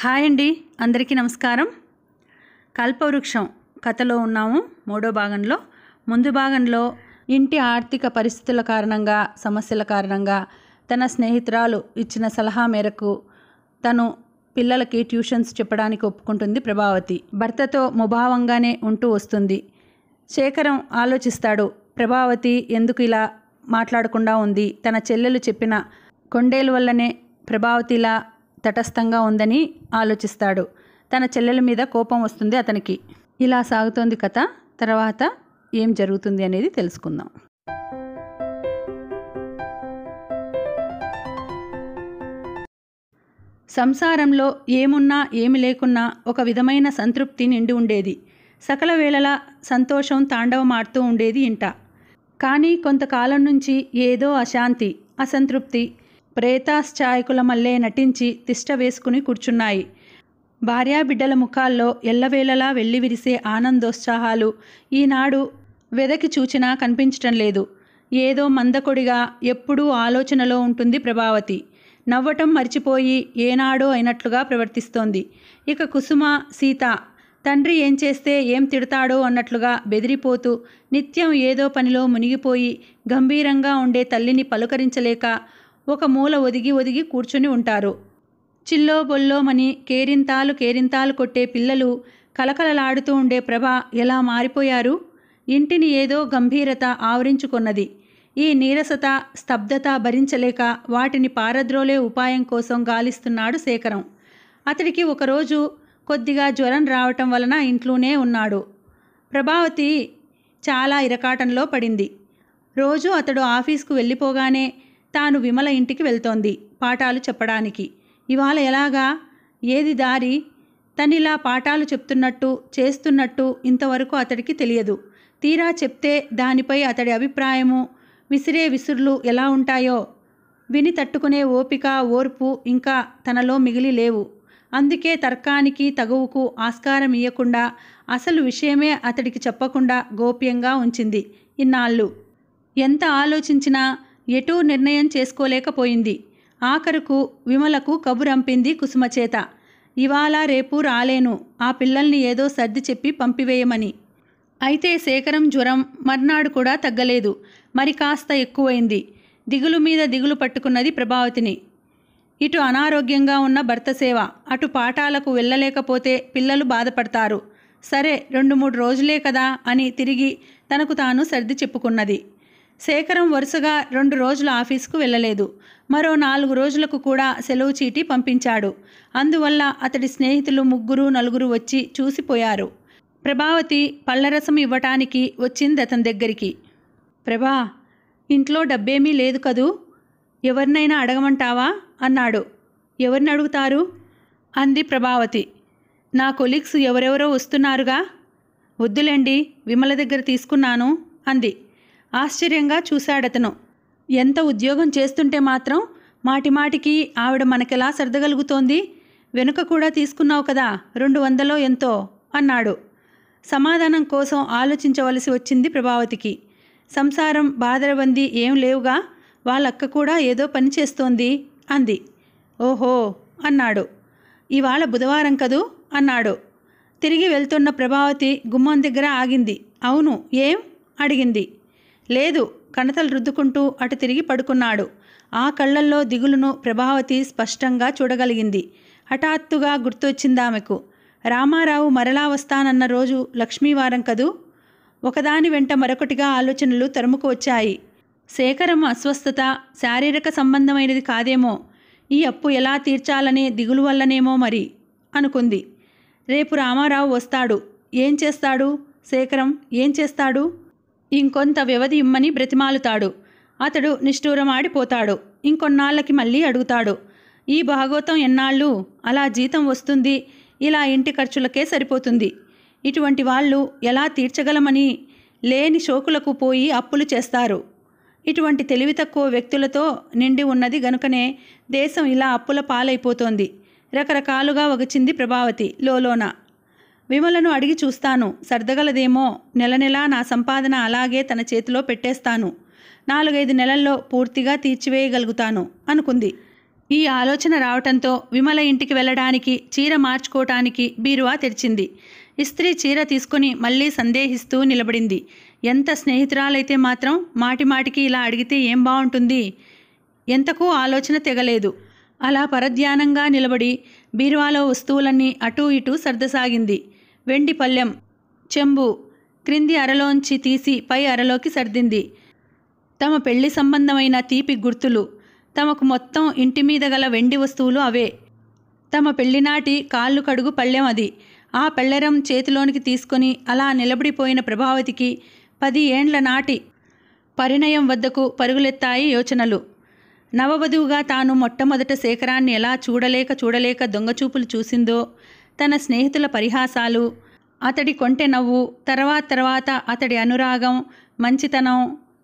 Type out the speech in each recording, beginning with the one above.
Hi అండి అందరికీ నమస్కారం కల్పవృక్షం కథలో ఉన్నాము మూడో భాగంలో ముందు భాగంలో ఇంటి ఆర్థిక పరిస్థితుల కారణంగా సమస్యల కారణంగా తన స్నేహితురాలు ఇచ్చిన సలహా మేరకు తను పిల్లలకి ట్యూషన్స్ చెప్పడానికి ఒప్పుకుంటుంది ప్రభావతి భర్తతో ముభావంగానే ఉంటూ వస్తుంది శేఖరం ఆలోచిస్తాడు ప్రభావతి ఎందుకు ఇలా మాట్లాడకుండా ఉంది తన చెల్లెలు చెప్పిన కొండేలు వల్లనే ప్రభావతి ఇలా తటస్థంగా ఉందని ఆలోచిస్తాడు తన చెల్లెల మీద కోపం వస్తుంది అతనికి ఇలా సాగుతోంది కథ తర్వాత ఏం జరుగుతుంది అనేది తెలుసుకుందాం సంసారంలో ఏమున్నా ఏమి లేకున్నా ఒక విధమైన సంతృప్తి నిండి ఉండేది సకల వేళలా సంతోషం తాండవమాడుతూ ఉండేది ఇంట కానీ కొంతకాలం నుంచి ఏదో అశాంతి అసంతృప్తి ప్రేతాశ్చాయకుల మల్లే నటించి తిష్ట వేసుకుని కూర్చున్నాయి భార్యాబిడ్డల ముఖాల్లో ఎల్లవేళలా వెళ్ళి విరిసే ఆనందోత్సాహాలు ఈనాడు వెదకి చూచినా కనిపించటం లేదు ఏదో మందకొడిగా ఎప్పుడూ ఆలోచనలో ఉంటుంది ప్రభావతి నవ్వటం మర్చిపోయి ఏనాడో అయినట్లుగా ప్రవర్తిస్తోంది ఇక కుసుమ సీత తండ్రి ఏం చేస్తే ఏం తిడతాడో అన్నట్లుగా బెదిరిపోతూ నిత్యం ఏదో పనిలో మునిగిపోయి గంభీరంగా ఉండే తల్లిని పలుకరించలేక ఒక మూల ఒదిగి ఒదిగి కూర్చుని ఉంటారు చిల్లో బొల్లోమని కేరింతాలు కేరింతాలు కొట్టే పిల్లలు కలకలలాడుతూ ఉండే ప్రభ ఎలా మారిపోయారు ఇంటిని ఏదో గంభీరత ఆవరించుకున్నది ఈ నీరసత స్తబ్దత భరించలేక వాటిని పారద్రోలే ఉపాయం కోసం గాలిస్తున్నాడు శేఖరం అతడికి ఒకరోజు కొద్దిగా జ్వరం రావటం వలన ఇంట్లోనే ఉన్నాడు ప్రభావతి చాలా ఇరకాటంలో పడింది రోజు అతడు ఆఫీస్కు వెళ్ళిపోగానే తాను విమల ఇంటికి వెళ్తోంది పాఠాలు చెప్పడానికి ఇవాళ ఎలాగా ఏది దారి తనిలా పాఠాలు చెప్తున్నట్టు చేస్తున్నట్టు ఇంతవరకు అతడికి తెలియదు తీరా చెప్తే దానిపై అతడి అభిప్రాయము విసిరే విసురులు ఎలా ఉంటాయో విని తట్టుకునే ఓపిక ఓర్పు ఇంకా తనలో మిగిలి లేవు అందుకే తర్కానికి తగువుకు ఆస్కారం ఇయ్యకుండా అసలు విషయమే అతడికి చెప్పకుండా గోప్యంగా ఉంచింది ఇన్నాళ్ళు ఎంత ఆలోచించినా ఎటూ నిర్ణయం చేసుకోలేకపోయింది ఆఖరుకు విమలకు కబురంపింది కుసుమ చేత ఇవాళ రేపు రాలేను ఆ పిల్లల్ని ఏదో సర్ది చెప్పి పంపివేయమని అయితే శేఖరం జ్వరం మర్నాడు కూడా తగ్గలేదు మరి కాస్త ఎక్కువైంది దిగులు మీద దిగులు పట్టుకున్నది ప్రభావతిని ఇటు అనారోగ్యంగా ఉన్న భర్త సేవ అటు పాఠాలకు వెళ్ళలేకపోతే పిల్లలు బాధపడతారు సరే రెండు మూడు రోజులే కదా అని తిరిగి తనకు తాను సర్ది చెప్పుకున్నది శేఖరం వరుసగా రెండు రోజులు ఆఫీస్కు వెళ్ళలేదు మరో నాలుగు రోజులకు కూడా సెలవు చీటీ పంపించాడు అందువల్ల అతడి స్నేహితులు ముగ్గురు నలుగురు వచ్చి చూసిపోయారు ప్రభావతి పళ్ళరసం ఇవ్వటానికి వచ్చింది అతని దగ్గరికి ప్రభా ఇంట్లో డబ్బేమీ లేదు కదూ ఎవరినైనా అడగమంటావా అన్నాడు ఎవరిని అడుగుతారు అంది ప్రభావతి నా కొలీగ్స్ ఎవరెవరో వస్తున్నారుగా వద్దులేండి విమల దగ్గర తీసుకున్నాను అంది ఆశ్చర్యంగా చూశాడతను ఎంత ఉద్యోగం చేస్తుంటే మాత్రం మాటిమాటికి ఆవిడ మనకెలా సర్దగలుగుతోంది వెనుక కూడా తీసుకున్నావు కదా రెండు వందలో ఎంతో అన్నాడు సమాధానం కోసం ఆలోచించవలసి వచ్చింది ప్రభావతికి సంసారం బాధరబంది ఏం లేవుగా వాళ్ళక్క కూడా ఏదో పని చేస్తోంది అంది ఓహో అన్నాడు ఇవాళ బుధవారం కదూ అన్నాడు తిరిగి వెళ్తున్న ప్రభావతి గుమ్మం దగ్గర ఆగింది అవును ఏం అడిగింది లేదు కణతలు రుద్దుకుంటూ అటు తిరిగి పడుకున్నాడు ఆ కళ్ళల్లో దిగులును ప్రభావతి స్పష్టంగా చూడగలిగింది హఠాత్తుగా గుర్తొచ్చింది ఆమెకు రామారావు మరలా వస్తానన్న రోజు లక్ష్మీవారం కదూ ఒకదాని వెంట మరొకటిగా ఆలోచనలు తరుముకు వచ్చాయి శేఖరం అస్వస్థత శారీరక సంబంధమైనది కాదేమో ఈ అప్పు ఎలా తీర్చాలనే దిగులు వల్లనేమో మరి అనుకుంది రేపు రామారావు వస్తాడు ఏం చేస్తాడు శేఖరం ఏం చేస్తాడు ఇంకొంత వ్యవధి ఇమ్మని బ్రతిమాలుతాడు అతడు నిష్ఠూరమాడిపోతాడు ఇంకొన్నాళ్ళకి మళ్ళీ అడుగుతాడు ఈ భాగవతం ఎన్నాళ్ళు అలా జీతం వస్తుంది ఇలా ఇంటి ఖర్చులకే సరిపోతుంది ఇటువంటి వాళ్ళు ఎలా తీర్చగలమని లేని షోకులకు పోయి అప్పులు చేస్తారు ఇటువంటి తెలివి తక్కువ వ్యక్తులతో నిండి ఉన్నది గనుకనే దేశం ఇలా అప్పుల పాలైపోతోంది రకరకాలుగా వగచింది ప్రభావతి లోలోన విమలను అడిగి చూస్తాను సర్దగలదేమో నెల నెలా నా సంపాదన అలాగే తన చేతిలో పెట్టేస్తాను నాలుగైదు నెలల్లో పూర్తిగా తీర్చివేయగలుగుతాను అనుకుంది ఈ ఆలోచన రావటంతో విమల ఇంటికి వెళ్ళడానికి చీర మార్చుకోవటానికి బీరువా తెరిచింది ఇస్త్రీ చీర తీసుకుని మళ్ళీ సందేహిస్తూ నిలబడింది ఎంత స్నేహితురాలైతే మాత్రం మాటి మాటికి ఇలా అడిగితే ఏం బాగుంటుంది ఎంతకు ఆలోచన తెగలేదు అలా పరధ్యానంగా నిలబడి బీరువాలో వస్తువులన్నీ అటూ ఇటూ సర్దసాగింది వెండి పళ్ళెం చెంబు క్రింది అరలోంచి తీసి పై అరలోకి సర్దింది తమ పెళ్లి సంబంధమైన తీపి గుర్తులు తమకు మొత్తం ఇంటి మీద గల వెండి వస్తువులు అవే తమ పెళ్లినాటి కాళ్ళు కడుగు పళ్ళెం అది ఆ పెళ్ళెరం చేతిలోనికి తీసుకొని అలా నిలబడిపోయిన ప్రభావతికి పది ఏండ్ల నాటి పరిణయం వద్దకు పరుగులెత్తాయి యోచనలు నవవధువుగా తాను మొట్టమొదట శేఖరాన్ని ఎలా చూడలేక చూడలేక దొంగచూపులు చూసిందో తన స్నేహితుల పరిహాసాలు అతడి కొంటె నవ్వు తర్వాత తర్వాత అతడి అనురాగం మంచితనం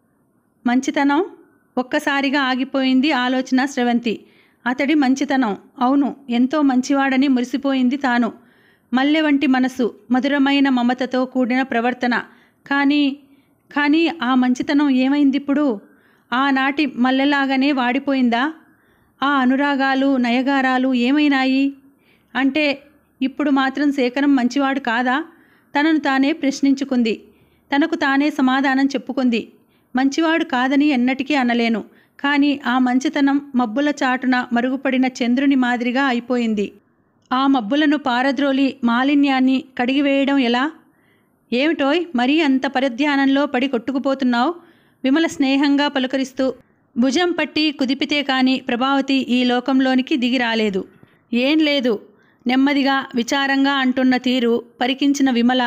మంచితనం ఒక్కసారిగా ఆగిపోయింది ఆలోచన స్రవంతి అతడి మంచితనం అవును ఎంతో మంచివాడని మురిసిపోయింది తాను మల్లె వంటి మనసు మధురమైన మమతతో కూడిన ప్రవర్తన కానీ కానీ ఆ మంచితనం ఏమైంది ఇప్పుడు ఆనాటి మల్లెలాగానే వాడిపోయిందా ఆ అనురాగాలు నయగారాలు ఏమైనాయి అంటే ఇప్పుడు మాత్రం శేఖరం మంచివాడు కాదా తనను తానే ప్రశ్నించుకుంది తనకు తానే సమాధానం చెప్పుకుంది మంచివాడు కాదని ఎన్నటికీ అనలేను కానీ ఆ మంచితనం మబ్బుల చాటున మరుగుపడిన చంద్రుని మాదిరిగా అయిపోయింది ఆ మబ్బులను పారద్రోలి మాలిన్యాన్ని కడిగివేయడం ఎలా ఏమిటోయ్ మరీ అంత పరధ్యానంలో పడి కొట్టుకుపోతున్నావు విమల స్నేహంగా పలుకరిస్తూ భుజం పట్టి కుదిపితే కాని ప్రభావతి ఈ లోకంలోనికి దిగి రాలేదు ఏం లేదు నెమ్మదిగా విచారంగా అంటున్న తీరు పరికించిన విమల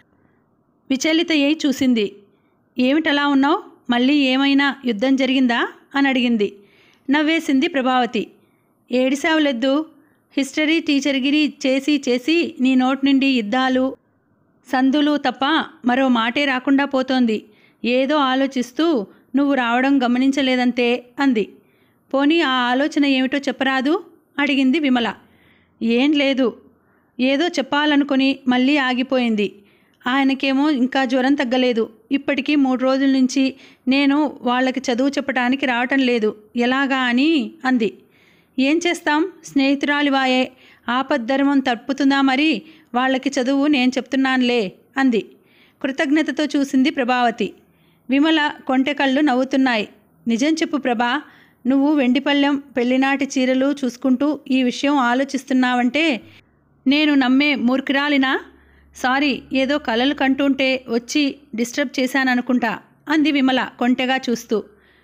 విచలితయ్యి చూసింది ఏమిటలా ఉన్నావు మళ్ళీ ఏమైనా యుద్ధం జరిగిందా అని అడిగింది నవ్వేసింది ప్రభావతి ఏడిసావులెద్దు హిస్టరీ టీచర్గిరి చేసి చేసి నీ నోటి నుండి యుద్ధాలు సందులు తప్ప మరో మాటే రాకుండా పోతోంది ఏదో ఆలోచిస్తూ నువ్వు రావడం గమనించలేదంతే అంది పోనీ ఆ ఆలోచన ఏమిటో చెప్పరాదు అడిగింది విమల ఏం లేదు ఏదో చెప్పాలనుకుని మళ్ళీ ఆగిపోయింది ఆయనకేమో ఇంకా జ్వరం తగ్గలేదు ఇప్పటికీ మూడు రోజుల నుంచి నేను వాళ్ళకి చదువు చెప్పడానికి రావటం లేదు ఎలాగా అని అంది ఏం చేస్తాం స్నేహితురాలివాయే ఆపద్ధర్మం తప్పుతుందా మరి వాళ్ళకి చదువు నేను చెప్తున్నానులే అంది కృతజ్ఞతతో చూసింది ప్రభావతి విమల కొంటెకళ్ళు నవ్వుతున్నాయి నిజం చెప్పు ప్రభా నువ్వు వెండిపళ్ళెం పెళ్లినాటి చీరలు చూసుకుంటూ ఈ విషయం ఆలోచిస్తున్నావంటే నేను నమ్మే మూర్ఖురాలినా సారీ ఏదో కలలు కంటుంటే వచ్చి డిస్టర్బ్ చేశాననుకుంటా అంది విమల కొంటెగా చూస్తూ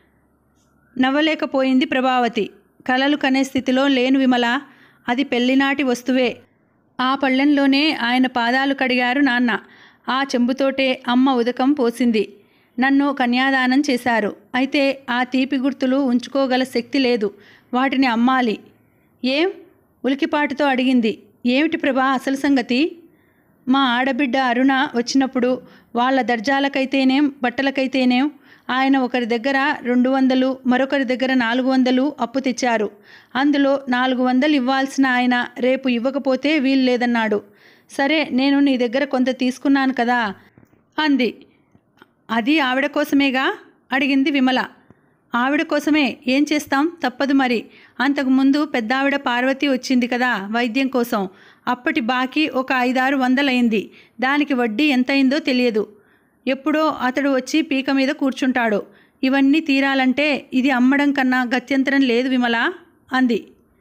నవ్వలేకపోయింది ప్రభావతి కలలు కనే స్థితిలో లేను విమల అది పెళ్లినాటి వస్తువే ఆ పళ్ళెంలోనే ఆయన పాదాలు కడిగారు నాన్న ఆ చెంబుతోటే అమ్మ ఉదకం పోసింది నన్ను కన్యాదానం చేశారు అయితే ఆ తీపి గుర్తులు ఉంచుకోగల శక్తి లేదు వాటిని అమ్మాలి ఏం ఉలికిపాటుతో అడిగింది ఏమిటి ప్రభా అసలు సంగతి మా ఆడబిడ్డ అరుణ వచ్చినప్పుడు వాళ్ళ దర్జాలకైతేనేం బట్టలకైతేనేం ఆయన ఒకరి దగ్గర రెండు వందలు మరొకరి దగ్గర నాలుగు వందలు అప్పు తెచ్చారు అందులో నాలుగు వందలు ఇవ్వాల్సిన ఆయన రేపు ఇవ్వకపోతే వీలు లేదన్నాడు సరే నేను నీ దగ్గర కొంత తీసుకున్నాను కదా అంది అది ఆవిడ కోసమేగా అడిగింది విమల ఆవిడ కోసమే ఏం చేస్తాం తప్పదు మరి అంతకుముందు పెద్దావిడ పార్వతి వచ్చింది కదా వైద్యం కోసం అప్పటి బాకీ ఒక ఐదారు వందలైంది దానికి వడ్డీ ఎంతైందో తెలియదు ఎప్పుడో అతడు వచ్చి పీక మీద కూర్చుంటాడు ఇవన్నీ తీరాలంటే ఇది అమ్మడం కన్నా గత్యంతరం లేదు విమల అంది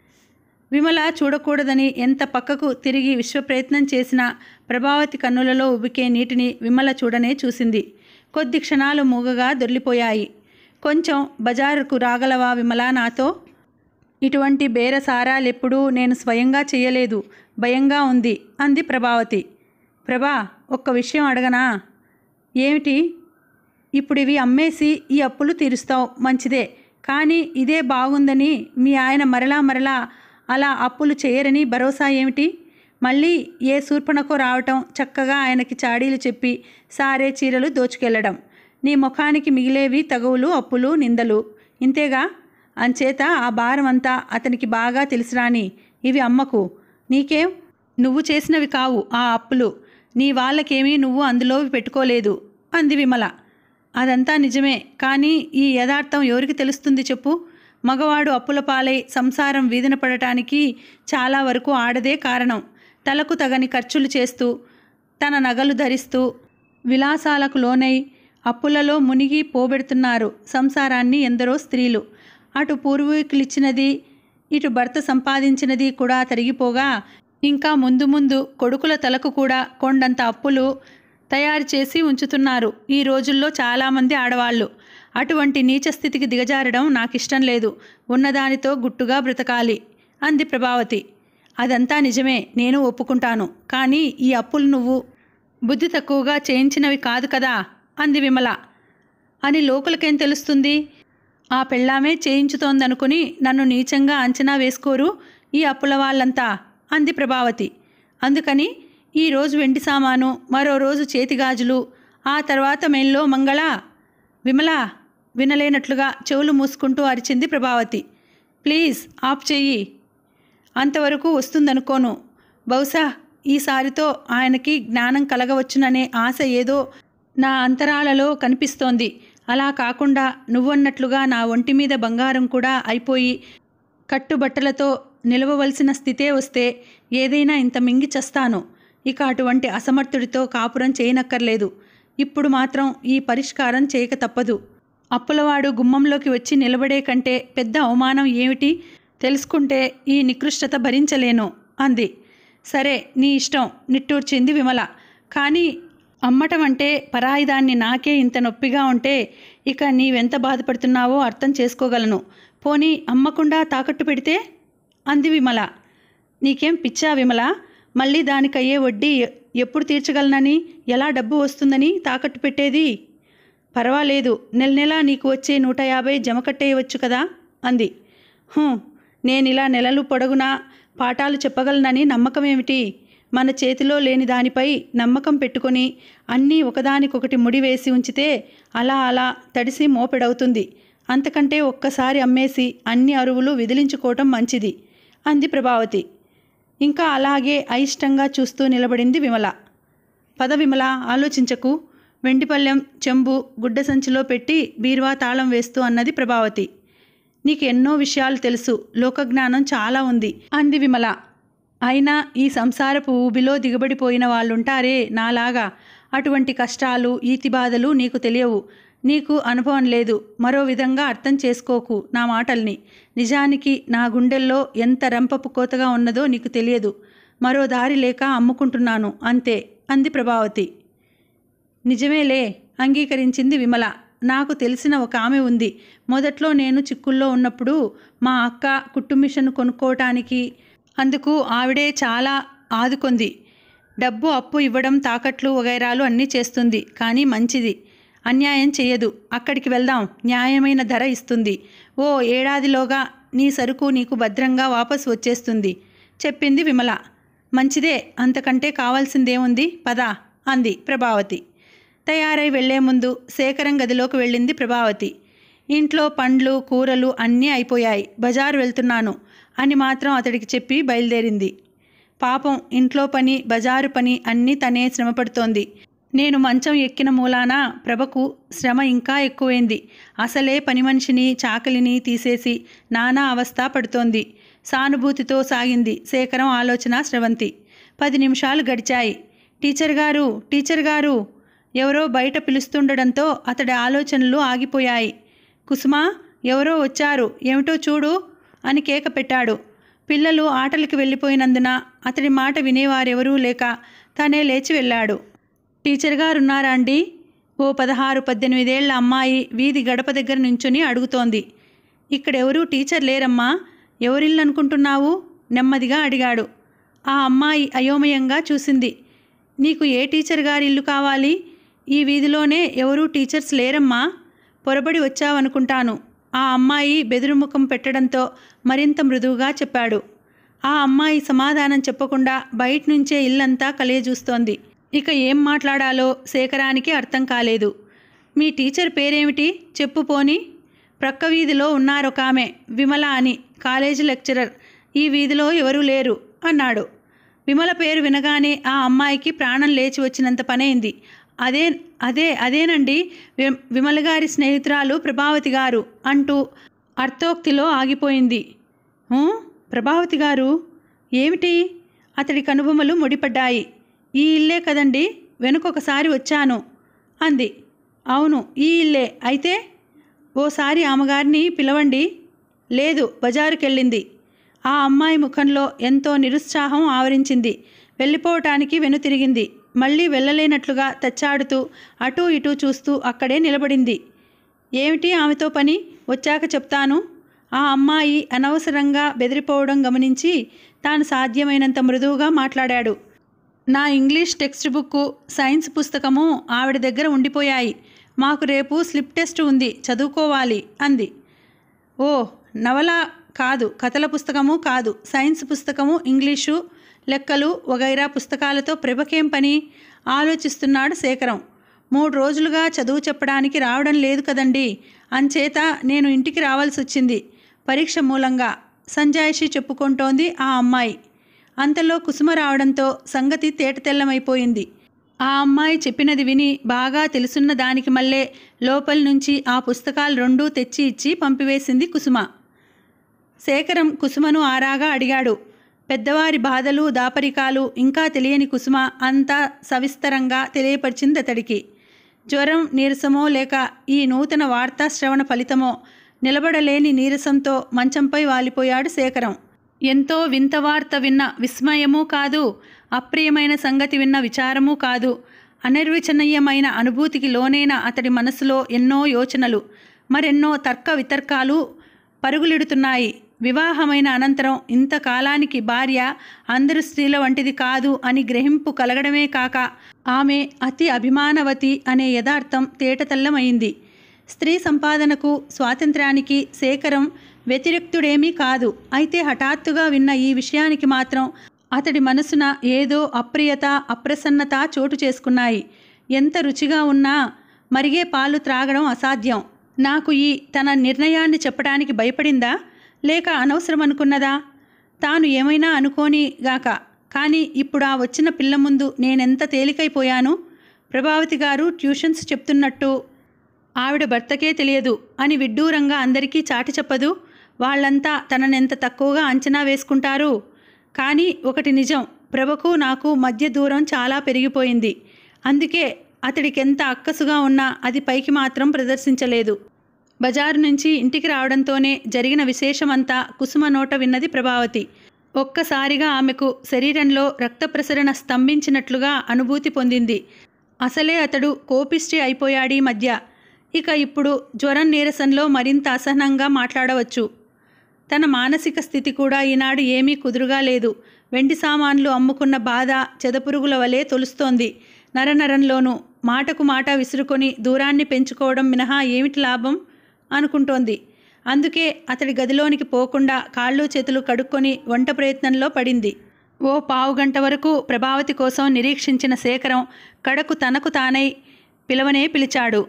విమల చూడకూడదని ఎంత పక్కకు తిరిగి విశ్వప్రయత్నం చేసినా ప్రభావతి కన్నులలో ఉబికే నీటిని విమల చూడనే చూసింది కొద్ది క్షణాలు మూగగా దొర్లిపోయాయి కొంచెం బజారుకు రాగలవా విమల నాతో ఇటువంటి బేరసారాలెప్పుడూ నేను స్వయంగా చేయలేదు భయంగా ఉంది అంది ప్రభావతి ప్రభా ఒక్క విషయం అడగనా ఏమిటి ఇప్పుడు ఇవి అమ్మేసి ఈ అప్పులు తీరుస్తావు మంచిదే కానీ ఇదే బాగుందని మీ ఆయన మరలా మరలా అలా అప్పులు చేయరని భరోసా ఏమిటి మళ్ళీ ఏ శూర్పణకో రావటం చక్కగా ఆయనకి చాడీలు చెప్పి సారే చీరలు దోచుకెళ్ళడం నీ ముఖానికి మిగిలేవి తగువులు అప్పులు నిందలు ఇంతేగా అంచేత ఆ భారం అంతా అతనికి బాగా తెలుసురాని ఇవి అమ్మకు నీకేం నువ్వు చేసినవి కావు ఆ అప్పులు నీ వాళ్ళకేమీ నువ్వు అందులో పెట్టుకోలేదు అంది విమల అదంతా నిజమే కానీ ఈ యథార్థం ఎవరికి తెలుస్తుంది చెప్పు మగవాడు అప్పుల పాలై సంసారం వీధిన పడటానికి చాలా వరకు ఆడదే కారణం తలకు తగని ఖర్చులు చేస్తూ తన నగలు ధరిస్తూ విలాసాలకు లోనై అప్పులలో మునిగి పోబెడుతున్నారు సంసారాన్ని ఎందరో స్త్రీలు అటు పూర్వీకులిచ్చినది ఇటు భర్త సంపాదించినది కూడా తరిగిపోగా ఇంకా ముందు ముందు కొడుకుల తలకు కూడా కొండంత అప్పులు తయారు చేసి ఉంచుతున్నారు ఈ రోజుల్లో చాలామంది ఆడవాళ్ళు అటువంటి నీచ స్థితికి దిగజారడం నాకు ఇష్టం లేదు ఉన్నదానితో గుట్టుగా బ్రతకాలి అంది ప్రభావతి అదంతా నిజమే నేను ఒప్పుకుంటాను కానీ ఈ అప్పులు నువ్వు బుద్ధి తక్కువగా చేయించినవి కాదు కదా అంది విమల అని లోకులకేం తెలుస్తుంది ఆ పెళ్ళామే చేయించుతోందనుకుని నన్ను నీచంగా అంచనా వేసుకోరు ఈ అప్పుల వాళ్ళంతా అంది ప్రభావతి అందుకని ఈ రోజు వెండి సామాను మరో రోజు చేతిగాజులు ఆ తర్వాత మెల్లో మంగళ విమల వినలేనట్లుగా చెవులు మూసుకుంటూ అరిచింది ప్రభావతి ప్లీజ్ ఆఫ్ చెయ్యి అంతవరకు వస్తుందనుకోను బహుశా ఈసారితో ఆయనకి జ్ఞానం కలగవచ్చుననే ఆశ ఏదో నా అంతరాలలో కనిపిస్తోంది అలా కాకుండా నువ్వన్నట్లుగా నా ఒంటి మీద బంగారం కూడా అయిపోయి కట్టుబట్టలతో నిలవవలసిన స్థితే వస్తే ఏదైనా ఇంత మింగి చస్తాను ఇక అటువంటి అసమర్థుడితో కాపురం చేయనక్కర్లేదు ఇప్పుడు మాత్రం ఈ పరిష్కారం చేయక తప్పదు అప్పులవాడు గుమ్మంలోకి వచ్చి నిలబడే కంటే పెద్ద అవమానం ఏమిటి తెలుసుకుంటే ఈ నికృష్టత భరించలేను అంది సరే నీ ఇష్టం నిట్టూర్చింది విమల కానీ అమ్మటం అంటే పరాయిదాన్ని నాకే ఇంత నొప్పిగా ఉంటే ఇక నీవెంత బాధపడుతున్నావో అర్థం చేసుకోగలను పోనీ అమ్మకుండా తాకట్టు పెడితే అంది విమల నీకేం పిచ్చా విమల మళ్ళీ దానికయ్యే వడ్డీ ఎ- ఎప్పుడు తీర్చగలనని ఎలా డబ్బు వస్తుందని తాకట్టు పెట్టేది పర్వాలేదు నెల నెలా నీకు వచ్చే నూట యాభై జమ కట్టేయవచ్చు కదా అంది "హూ, నేనిలా నెలలు పొడగునా పాఠాలు చెప్పగలనని నమ్మకం ఏమిటి మన చేతిలో లేని దానిపై నమ్మకం పెట్టుకొని అన్నీ ఒకదానికొకటి ముడివేసి ఉంచితే అలా అలా తడిసి మోపెడవుతుంది అంతకంటే ఒక్కసారి అమ్మేసి అన్ని అరువులు విదిలించుకోవటం మంచిది అంది ప్రభావతి ఇంకా అలాగే అయిష్టంగా చూస్తూ నిలబడింది విమల పద విమల ఆలోచించకు వెండిపల్లెం చెంబు గుడ్డ సంచిలో పెట్టి బీరువా తాళం వేస్తూ అన్నది ప్రభావతి నీకు ఎన్నో విషయాలు తెలుసు లోకజ్ఞానం చాలా ఉంది అంది విమల అయినా ఈ సంసారపు ఊబిలో దిగబడిపోయిన వాళ్ళుంటారే నాలాగా అటువంటి కష్టాలు ఈతి బాధలు నీకు తెలియవు నీకు అనుభవం లేదు మరో విధంగా అర్థం చేసుకోకు నా మాటల్ని నిజానికి నా గుండెల్లో ఎంత రంపపు కోతగా ఉన్నదో నీకు తెలియదు మరో దారి లేక అమ్ముకుంటున్నాను అంతే అంది ప్రభావతి నిజమేలే అంగీకరించింది విమల నాకు తెలిసిన ఒక ఆమె ఉంది మొదట్లో నేను చిక్కుల్లో ఉన్నప్పుడు మా అక్క కుట్టు మిషన్ కొనుక్కోవటానికి అందుకు ఆవిడే చాలా ఆదుకుంది డబ్బు అప్పు ఇవ్వడం తాకట్లు వగైరాలు అన్నీ చేస్తుంది కానీ మంచిది అన్యాయం చేయదు అక్కడికి వెళ్దాం న్యాయమైన ధర ఇస్తుంది ఓ ఏడాదిలోగా నీ సరుకు నీకు భద్రంగా వాపసు వచ్చేస్తుంది చెప్పింది విమల మంచిదే అంతకంటే కావాల్సిందేముంది పద అంది ప్రభావతి తయారై వెళ్లే ముందు శేఖరం గదిలోకి వెళ్ళింది ప్రభావతి ఇంట్లో పండ్లు కూరలు అన్నీ అయిపోయాయి బజారు వెళ్తున్నాను అని మాత్రం అతడికి చెప్పి బయలుదేరింది పాపం ఇంట్లో పని బజారు పని అన్నీ తనే శ్రమపడుతోంది నేను మంచం ఎక్కిన మూలాన ప్రభకు శ్రమ ఇంకా ఎక్కువైంది అసలే పని మనిషిని చాకలిని తీసేసి నానా అవస్థ పడుతోంది సానుభూతితో సాగింది శేఖరం ఆలోచన స్రవంతి పది నిమిషాలు గడిచాయి టీచర్ గారు టీచర్ గారు ఎవరో బయట పిలుస్తుండడంతో అతడి ఆలోచనలు ఆగిపోయాయి కుసుమా ఎవరో వచ్చారు ఏమిటో చూడు అని కేక పెట్టాడు పిల్లలు ఆటలకి వెళ్ళిపోయినందున అతడి మాట వినేవారెవరూ లేక తనే లేచి వెళ్ళాడు టీచర్ గారు ఉన్నారా అండి ఓ పదహారు పద్దెనిమిదేళ్ల అమ్మాయి వీధి గడప దగ్గర నుంచుని అడుగుతోంది ఇక్కడెవరూ టీచర్ లేరమ్మా ఎవరిల్లు అనుకుంటున్నావు నెమ్మదిగా అడిగాడు ఆ అమ్మాయి అయోమయంగా చూసింది నీకు ఏ టీచర్ గారి ఇల్లు కావాలి ఈ వీధిలోనే ఎవరూ టీచర్స్ లేరమ్మా పొరబడి వచ్చావనుకుంటాను ఆ అమ్మాయి బెదురుముఖం పెట్టడంతో మరింత మృదువుగా చెప్పాడు ఆ అమ్మాయి సమాధానం చెప్పకుండా బయట నుంచే ఇల్లంతా కలియజూస్తోంది ఇక ఏం మాట్లాడాలో శేఖరానికి అర్థం కాలేదు మీ టీచర్ పేరేమిటి చెప్పు పోని ప్రక్క వీధిలో ఉన్నారొక ఆమె విమల అని కాలేజీ లెక్చరర్ ఈ వీధిలో ఎవరూ లేరు అన్నాడు విమల పేరు వినగానే ఆ అమ్మాయికి ప్రాణం లేచి వచ్చినంత పనైంది అదే అదే అదేనండి వి- విమల గారి స్నేహితురాలు ప్రభావతి గారు అంటూ అర్థోక్తిలో ఆగిపోయింది "ఊ, ప్రభావతి గారు ఏమిటి అతడి కనుబొమ్మలు ముడిపడ్డాయి ఈ ఇల్లే కదండి వెనుకొకసారి వచ్చాను అంది అవును ఈ ఇల్లే అయితే ఓసారి ఆమెగారిని పిలవండి లేదు బజారుకెళ్ళింది ఆ అమ్మాయి ముఖంలో ఎంతో నిరుత్సాహం ఆవరించింది వెళ్ళిపోవటానికి వెనుతిరిగింది మళ్ళీ వెళ్ళలేనట్లుగా తచ్చాడుతూ అటూ ఇటూ చూస్తూ అక్కడే నిలబడింది ఏమిటి ఆమెతో పని వచ్చాక చెప్తాను ఆ అమ్మాయి అనవసరంగా బెదిరిపోవడం గమనించి తాను సాధ్యమైనంత మృదువుగా మాట్లాడాడు నా ఇంగ్లీష్ టెక్స్ట్ బుక్ సైన్స్ పుస్తకము ఆవిడ దగ్గర ఉండిపోయాయి మాకు రేపు స్లిప్ టెస్ట్ ఉంది చదువుకోవాలి అంది ఓ నవల కాదు కథల పుస్తకము కాదు సైన్స్ పుస్తకము ఇంగ్లీషు లెక్కలు వగైరా పుస్తకాలతో ప్రభకేం పని ఆలోచిస్తున్నాడు శేఖరం మూడు రోజులుగా చదువు చెప్పడానికి రావడం లేదు కదండి అంచేత నేను ఇంటికి రావాల్సి వచ్చింది పరీక్ష మూలంగా సంజాయిషి చెప్పుకుంటోంది ఆ అమ్మాయి అంతలో కుసుమ రావడంతో సంగతి తేటతెల్లమైపోయింది ఆ అమ్మాయి చెప్పినది విని బాగా తెలుసున్న దానికి మళ్ళే లోపలి నుంచి ఆ పుస్తకాలు రెండూ తెచ్చి ఇచ్చి పంపివేసింది కుసుమ శేఖరం కుసుమను ఆరాగా అడిగాడు పెద్దవారి బాధలు దాపరికాలు ఇంకా తెలియని కుసుమ అంతా సవిస్తరంగా తెలియపరిచింది అతడికి జ్వరం నీరసమో లేక ఈ నూతన వార్తా శ్రవణ ఫలితమో నిలబడలేని నీరసంతో మంచంపై వాలిపోయాడు శేఖరం ఎంతో వింత వార్త విన్న విస్మయమూ కాదు అప్రియమైన సంగతి విన్న విచారమూ కాదు అనిర్వచనీయమైన అనుభూతికి లోనైన అతడి మనసులో ఎన్నో యోచనలు మరెన్నో తర్క వితర్కాలు పరుగులిడుతున్నాయి వివాహమైన అనంతరం ఇంతకాలానికి భార్య అందరు స్త్రీల వంటిది కాదు అని గ్రహింపు కలగడమే కాక ఆమె అతి అభిమానవతి అనే యథార్థం తేటతెల్లమైంది స్త్రీ సంపాదనకు స్వాతంత్ర్యానికి శేఖరం వ్యతిరేక్తుడేమీ కాదు అయితే హఠాత్తుగా విన్న ఈ విషయానికి మాత్రం అతడి మనసున ఏదో అప్రియత అప్రసన్నత చోటు చేసుకున్నాయి ఎంత రుచిగా ఉన్నా మరిగే పాలు త్రాగడం అసాధ్యం నాకు ఈ తన నిర్ణయాన్ని చెప్పడానికి భయపడిందా లేక అనవసరం అనుకున్నదా తాను ఏమైనా అనుకోని గాక కానీ ఇప్పుడు ఆ వచ్చిన పిల్ల ముందు నేనెంత తేలికైపోయాను ప్రభావతి గారు ట్యూషన్స్ చెప్తున్నట్టు ఆవిడ భర్తకే తెలియదు అని విడ్డూరంగా అందరికీ చాటి చెప్పదు వాళ్ళంతా తననెంత తక్కువగా అంచనా వేసుకుంటారు కానీ ఒకటి నిజం ప్రభకు నాకు మధ్య దూరం చాలా పెరిగిపోయింది అందుకే అతడికెంత అక్కసుగా ఉన్నా అది పైకి మాత్రం ప్రదర్శించలేదు బజారు నుంచి ఇంటికి రావడంతోనే జరిగిన విశేషమంతా కుసుమ నోట విన్నది ప్రభావతి ఒక్కసారిగా ఆమెకు శరీరంలో రక్త ప్రసరణ స్తంభించినట్లుగా అనుభూతి పొందింది అసలే అతడు కోపిష్టి అయిపోయాడీ మధ్య ఇక ఇప్పుడు జ్వరం నీరసంలో మరింత అసహనంగా మాట్లాడవచ్చు తన మానసిక స్థితి కూడా ఈనాడు ఏమీ కుదురుగా లేదు వెండి సామాన్లు అమ్ముకున్న బాధ చెదపురుగుల వలె తొలుస్తోంది నరనరంలోనూ మాటకు మాట విసురుకొని దూరాన్ని పెంచుకోవడం మినహా ఏమిటి లాభం అనుకుంటోంది అందుకే అతడి గదిలోనికి పోకుండా కాళ్ళు చేతులు కడుక్కొని వంట ప్రయత్నంలో పడింది ఓ పావు గంట వరకు ప్రభావతి కోసం నిరీక్షించిన శేఖరం కడకు తనకు తానై పిలవనే పిలిచాడు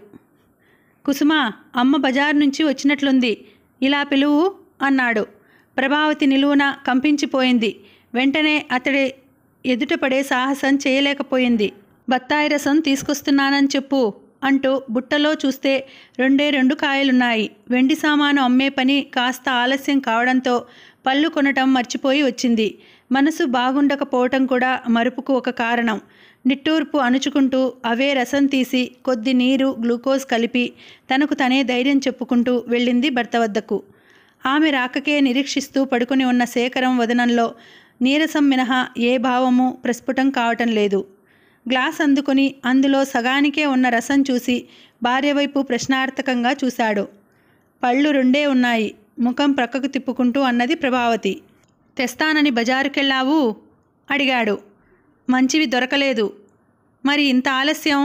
కుసుమ అమ్మ బజార్ నుంచి వచ్చినట్లుంది ఇలా పిలువు అన్నాడు ప్రభావతి నిలువున కంపించిపోయింది వెంటనే అతడి ఎదుటపడే సాహసం చేయలేకపోయింది బత్తాయి రసం తీసుకొస్తున్నానని చెప్పు అంటూ బుట్టలో చూస్తే రెండే రెండు కాయలున్నాయి వెండి సామాను అమ్మే పని కాస్త ఆలస్యం కావడంతో పళ్ళు కొనటం మర్చిపోయి వచ్చింది మనసు బాగుండకపోవటం కూడా మరుపుకు ఒక కారణం నిట్టూర్పు అణుచుకుంటూ అవే రసం తీసి కొద్ది నీరు గ్లూకోజ్ కలిపి తనకు తనే ధైర్యం చెప్పుకుంటూ వెళ్ళింది భర్త వద్దకు ఆమె రాకకే నిరీక్షిస్తూ పడుకుని ఉన్న శేఖరం వదనంలో నీరసం మినహా ఏ భావము ప్రస్ఫుటం కావటం లేదు గ్లాస్ అందుకుని అందులో సగానికే ఉన్న రసం చూసి భార్య వైపు ప్రశ్నార్థకంగా చూశాడు పళ్ళు రెండే ఉన్నాయి ముఖం ప్రక్కకు తిప్పుకుంటూ అన్నది ప్రభావతి తెస్తానని బజారుకెళ్ళావు అడిగాడు మంచివి దొరకలేదు మరి ఇంత ఆలస్యం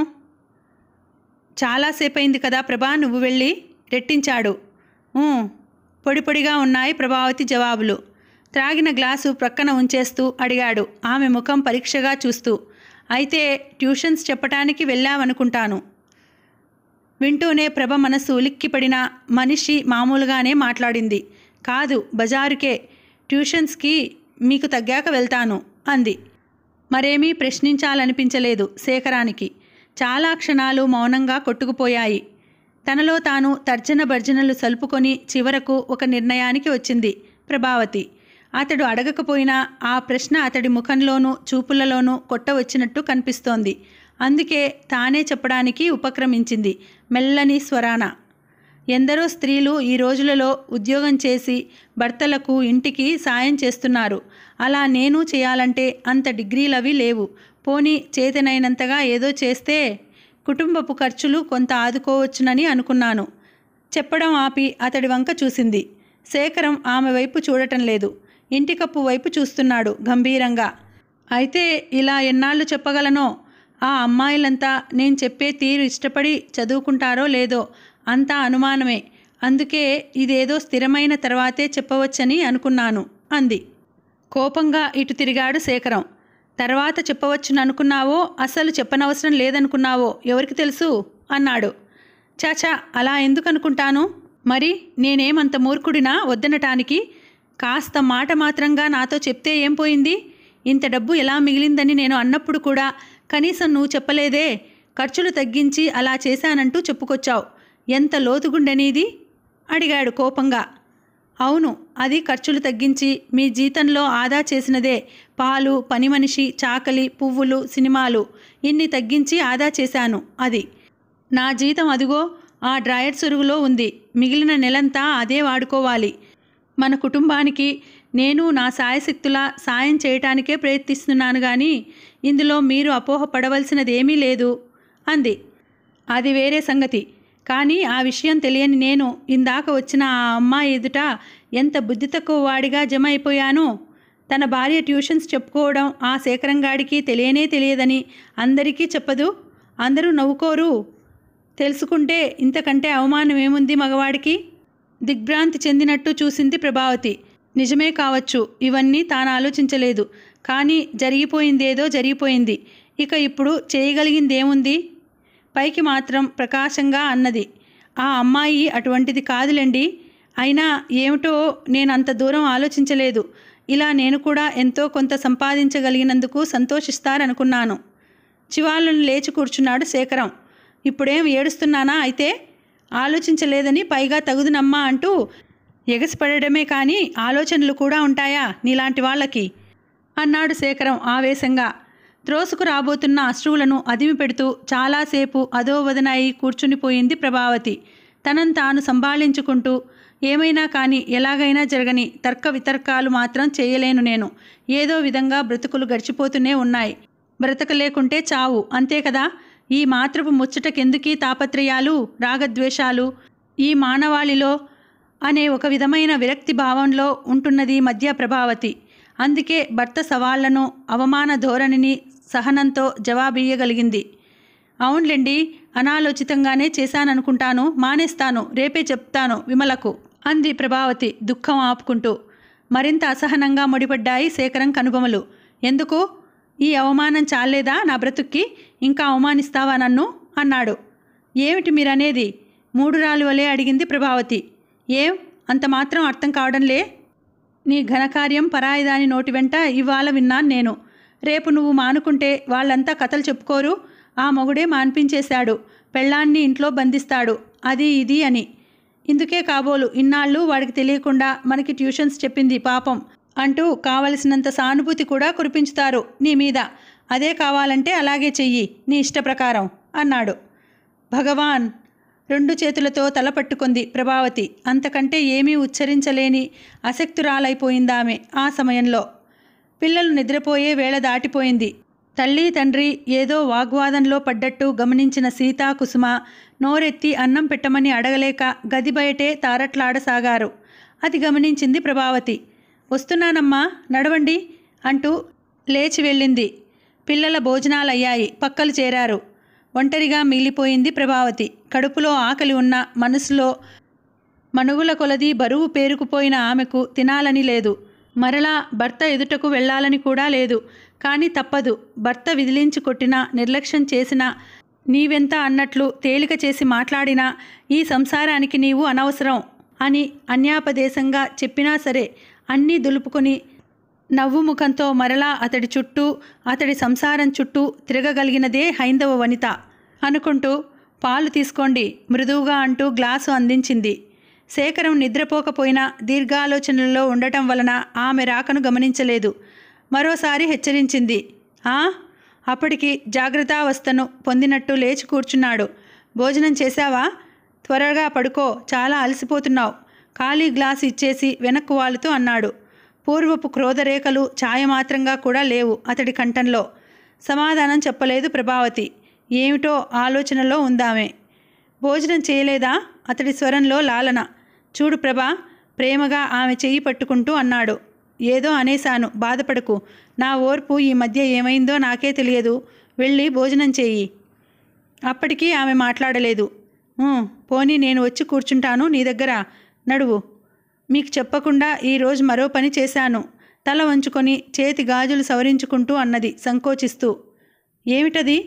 చాలాసేపయింది కదా ప్రభా నువ్వు వెళ్ళి రెట్టించాడు "ఊ." పొడి పొడిగా ఉన్నాయి ప్రభావతి జవాబులు త్రాగిన గ్లాసు ప్రక్కన ఉంచేస్తూ అడిగాడు ఆమె ముఖం పరీక్షగా చూస్తూ అయితే ట్యూషన్స్ చెప్పటానికి వెళ్ళావనుకుంటాను వింటూనే ప్రభ మనసు ఉలిక్కిపడిన మనిషి మామూలుగానే మాట్లాడింది కాదు బజారుకే ట్యూషన్స్కి మీకు తగ్గాక వెళ్తాను అంది మరేమీ ప్రశ్నించాలనిపించలేదు శేఖరానికి చాలా క్షణాలు మౌనంగా కొట్టుకుపోయాయి తనలో తాను తర్జన భర్జనలు సలుపుకొని చివరకు ఒక నిర్ణయానికి వచ్చింది ప్రభావతి అతడు అడగకపోయినా ఆ ప్రశ్న అతడి ముఖంలోనూ చూపులలోనూ కొట్టవచ్చినట్టు కనిపిస్తోంది అందుకే తానే చెప్పడానికి ఉపక్రమించింది మెల్లని స్వరాన ఎందరో స్త్రీలు ఈ రోజులలో ఉద్యోగం చేసి భర్తలకు ఇంటికి సాయం చేస్తున్నారు అలా నేను చేయాలంటే అంత డిగ్రీలవి లేవు పోనీ చేతనైనంతగా ఏదో చేస్తే కుటుంబపు ఖర్చులు కొంత ఆదుకోవచ్చునని అనుకున్నాను చెప్పడం ఆపి అతడి వంక చూసింది శేఖరం ఆమె వైపు చూడటం లేదు ఇంటికప్పు వైపు చూస్తున్నాడు గంభీరంగా అయితే ఇలా ఎన్నాళ్ళు చెప్పగలనో ఆ అమ్మాయిలంతా నేను చెప్పే తీరు ఇష్టపడి చదువుకుంటారో లేదో అంతా అనుమానమే అందుకే ఇదేదో స్థిరమైన తర్వాతే చెప్పవచ్చని అనుకున్నాను అంది కోపంగా ఇటు తిరిగాడు శేఖరం తర్వాత చెప్పవచ్చును అనుకున్నావో అసలు చెప్పనవసరం లేదనుకున్నావో ఎవరికి తెలుసు అన్నాడు చాచా అలా ఎందుకు అనుకుంటాను మరి నేనేమంత మూర్ఖుడినా వద్దనటానికి కాస్త మాట మాత్రంగా నాతో చెప్తే ఏం పోయింది ఇంత డబ్బు ఎలా మిగిలిందని నేను అన్నప్పుడు కూడా కనీసం నువ్వు చెప్పలేదే ఖర్చులు తగ్గించి అలా చేశానంటూ చెప్పుకొచ్చావు ఎంత లోతుగుండెనీది అడిగాడు కోపంగా అవును అది ఖర్చులు తగ్గించి మీ జీతంలో ఆదా చేసినదే పాలు పని మనిషి చాకలి పువ్వులు సినిమాలు ఇన్ని తగ్గించి ఆదా చేశాను అది నా జీతం అదిగో ఆ డ్రాయర్ సురుగులో ఉంది మిగిలిన నెలంతా అదే వాడుకోవాలి మన కుటుంబానికి నేను నా సాయశక్తులా సాయం చేయటానికే ప్రయత్నిస్తున్నాను కానీ ఇందులో మీరు అపోహ పడవలసినదేమీ లేదు అంది అది వేరే సంగతి కానీ ఆ విషయం తెలియని నేను ఇందాక వచ్చిన ఆ అమ్మాయి ఎదుట ఎంత బుద్ధి తక్కువ వాడిగా జమ అయిపోయానో తన భార్య ట్యూషన్స్ చెప్పుకోవడం ఆ శేఖరంగాడికి తెలియనే తెలియదని అందరికీ చెప్పదు అందరూ నవ్వుకోరు తెలుసుకుంటే ఇంతకంటే అవమానం ఏముంది మగవాడికి దిగ్భ్రాంతి చెందినట్టు చూసింది ప్రభావతి నిజమే కావచ్చు ఇవన్నీ తాను ఆలోచించలేదు కానీ జరిగిపోయిందేదో జరిగిపోయింది ఇక ఇప్పుడు చేయగలిగిందేముంది పైకి మాత్రం ప్రకాశంగా అన్నది ఆ అమ్మాయి అటువంటిది కాదులేండి అయినా ఏమిటో నేను అంత దూరం ఆలోచించలేదు ఇలా నేను కూడా ఎంతో కొంత సంపాదించగలిగినందుకు సంతోషిస్తారనుకున్నాను చివాలను లేచి కూర్చున్నాడు శేఖరం ఇప్పుడేం ఏడుస్తున్నానా అయితే ఆలోచించలేదని పైగా తగుదునమ్మా అంటూ ఎగసిపడమే కానీ ఆలోచనలు కూడా ఉంటాయా నీలాంటి వాళ్ళకి అన్నాడు శేఖరం ఆవేశంగా త్రోసుకు రాబోతున్న అశ్రువులను అదిమి పెడుతూ చాలాసేపు అదోవదనాయి కూర్చునిపోయింది ప్రభావతి తనను తాను సంభాళించుకుంటూ ఏమైనా కానీ ఎలాగైనా జరగని తర్క వితర్కాలు మాత్రం చేయలేను నేను ఏదో విధంగా బ్రతుకులు గడిచిపోతూనే ఉన్నాయి బ్రతకలేకుంటే చావు అంతే కదా ఈ మాతృపు ముచ్చటకెందుకీ తాపత్రయాలు రాగద్వేషాలు ఈ మానవాళిలో అనే ఒక విధమైన విరక్తి భావంలో ఉంటున్నది మధ్య ప్రభావతి అందుకే భర్త సవాళ్లను అవమాన ధోరణిని సహనంతో జవాబియ్యగలిగింది అవునులేండి అనాలోచితంగానే చేశాననుకుంటాను మానేస్తాను రేపే చెప్తాను విమలకు అంది ప్రభావతి దుఃఖం ఆపుకుంటూ మరింత అసహనంగా ముడిపడ్డాయి శేఖరం కనుబొమలు ఎందుకు ఈ అవమానం చాలేదా నా బ్రతుక్కి ఇంకా అవమానిస్తావా నన్ను అన్నాడు ఏమిటి మీరనేది మూడు రాళ్ళు వలె అడిగింది ప్రభావతి ఏం అంత మాత్రం అర్థం కావడంలే నీ ఘనకార్యం పరాయిదాని నోటి వెంట ఇవాళ విన్నాను నేను రేపు నువ్వు మానుకుంటే వాళ్ళంతా కథలు చెప్పుకోరు ఆ మొగుడే మాన్పించేశాడు పెళ్ళాన్ని ఇంట్లో బంధిస్తాడు అది ఇది అని ఇందుకే కాబోలు ఇన్నాళ్ళు వాడికి తెలియకుండా మనకి ట్యూషన్స్ చెప్పింది పాపం అంటూ కావలసినంత సానుభూతి కూడా కురిపించుతారు నీ మీద అదే కావాలంటే అలాగే చెయ్యి నీ ఇష్ట ప్రకారం అన్నాడు భగవాన్ రెండు చేతులతో తల పట్టుకుంది ప్రభావతి అంతకంటే ఏమీ ఉచ్చరించలేని అసక్తురాలైపోయిందామె ఆ సమయంలో పిల్లలు నిద్రపోయే వేళ దాటిపోయింది తల్లి తండ్రి ఏదో వాగ్వాదంలో పడ్డట్టు గమనించిన సీతా కుసుమ నోరెత్తి అన్నం పెట్టమని అడగలేక గది బయటే తారట్లాడసాగారు అది గమనించింది ప్రభావతి వస్తున్నానమ్మా నడవండి అంటూ లేచి వెళ్ళింది పిల్లల భోజనాలయ్యాయి పక్కలు చేరారు ఒంటరిగా మిగిలిపోయింది ప్రభావతి కడుపులో ఆకలి ఉన్న మనసులో మనుగుల కొలది బరువు పేరుకుపోయిన ఆమెకు తినాలని లేదు మరలా భర్త ఎదుటకు వెళ్ళాలని కూడా లేదు కానీ తప్పదు భర్త విదిలించి కొట్టినా నిర్లక్ష్యం చేసినా నీవెంత అన్నట్లు తేలిక చేసి మాట్లాడినా ఈ సంసారానికి నీవు అనవసరం అని అన్యాపదేశంగా చెప్పినా సరే అన్నీ దులుపుకొని నవ్వు ముఖంతో మరలా అతడి చుట్టూ అతడి సంసారం చుట్టూ తిరగగలిగినదే హైందవ వనిత అనుకుంటూ పాలు తీసుకోండి మృదువుగా అంటూ గ్లాసు అందించింది శేఖరం నిద్రపోకపోయినా దీర్ఘాలోచనల్లో ఉండటం వలన ఆమె రాకను గమనించలేదు మరోసారి హెచ్చరించింది ఆ అప్పటికి జాగ్రత్తావస్థను పొందినట్టు లేచి కూర్చున్నాడు భోజనం చేశావా త్వరగా పడుకో చాలా అలసిపోతున్నావు ఖాళీ గ్లాసు ఇచ్చేసి వెనక్కు వాలుతూ అన్నాడు పూర్వపు క్రోధరేఖలు ఛాయమాత్రంగా కూడా లేవు అతడి కంఠంలో సమాధానం చెప్పలేదు ప్రభావతి ఏమిటో ఆలోచనలో ఉందామే భోజనం చేయలేదా అతడి స్వరంలో లాలన చూడు ప్రభా ప్రేమగా ఆమె చెయ్యి పట్టుకుంటూ అన్నాడు ఏదో అనేశాను బాధపడకు నా ఓర్పు ఈ మధ్య ఏమైందో నాకే తెలియదు వెళ్ళి భోజనం చెయ్యి అప్పటికీ ఆమె మాట్లాడలేదు "ఊ, పోనీ నేను వచ్చి కూర్చుంటాను నీ దగ్గర నడువు మీకు చెప్పకుండా ఈరోజు మరో పని చేశాను తల వంచుకొని చేతి గాజులు సవరించుకుంటూ అన్నది సంకోచిస్తూ ఏమిటది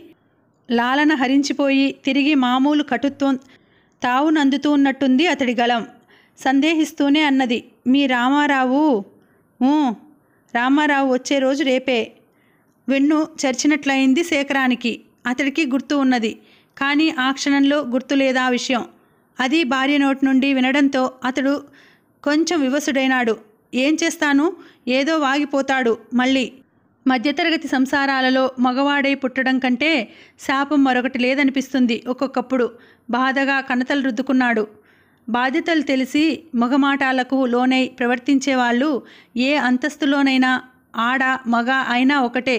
లాలన హరించిపోయి తిరిగి మామూలు కటుత్వం తావునందుతూ ఉన్నట్టుంది అతడి గలం సందేహిస్తూనే అన్నది మీ రామారావు "ఊ, రామారావు వచ్చే రోజు రేపే వెన్ను చర్చినట్లయింది శేఖరానికి అతడికి గుర్తు ఉన్నది కానీ ఆ క్షణంలో గుర్తు లేదా ఆ విషయం అది భార్య నోటి నుండి వినడంతో అతడు కొంచెం వివసుడైనాడు ఏం చేస్తాను ఏదో వాగిపోతాడు మళ్ళీ మధ్యతరగతి సంసారాలలో మగవాడై పుట్టడం కంటే శాపం మరొకటి లేదనిపిస్తుంది ఒక్కొక్కప్పుడు బాధగా కణతలు రుద్దుకున్నాడు బాధ్యతలు తెలిసి మగమాటాలకు లోనై ప్రవర్తించే వాళ్ళు ఏ అంతస్తులోనైనా ఆడ మగ అయినా ఒకటే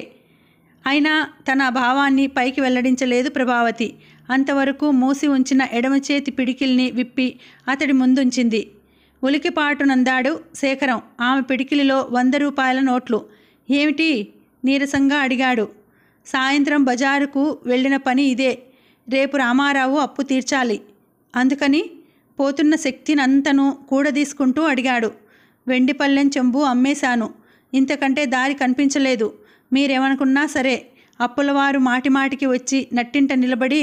అయినా తన భావాన్ని పైకి వెల్లడించలేదు ప్రభావతి అంతవరకు మూసి ఉంచిన ఎడమ చేతి పిడికిల్ని విప్పి అతడి ముందుంచింది ఉలికిపాటునందాడు శేఖరం ఆమె పిడికిలిలో వంద రూపాయల నోట్లు ఏమిటి నీరసంగా అడిగాడు సాయంత్రం బజారుకు వెళ్ళిన పని ఇదే రేపు రామారావు అప్పు తీర్చాలి అందుకని పోతున్న శక్తినంతను కూడదీసుకుంటూ అడిగాడు వెండి పల్లెం చెంబు అమ్మేశాను ఇంతకంటే దారి కనిపించలేదు మీరేమనుకున్నా సరే అప్పులవారు మాటిమాటికి వచ్చి నట్టింట నిలబడి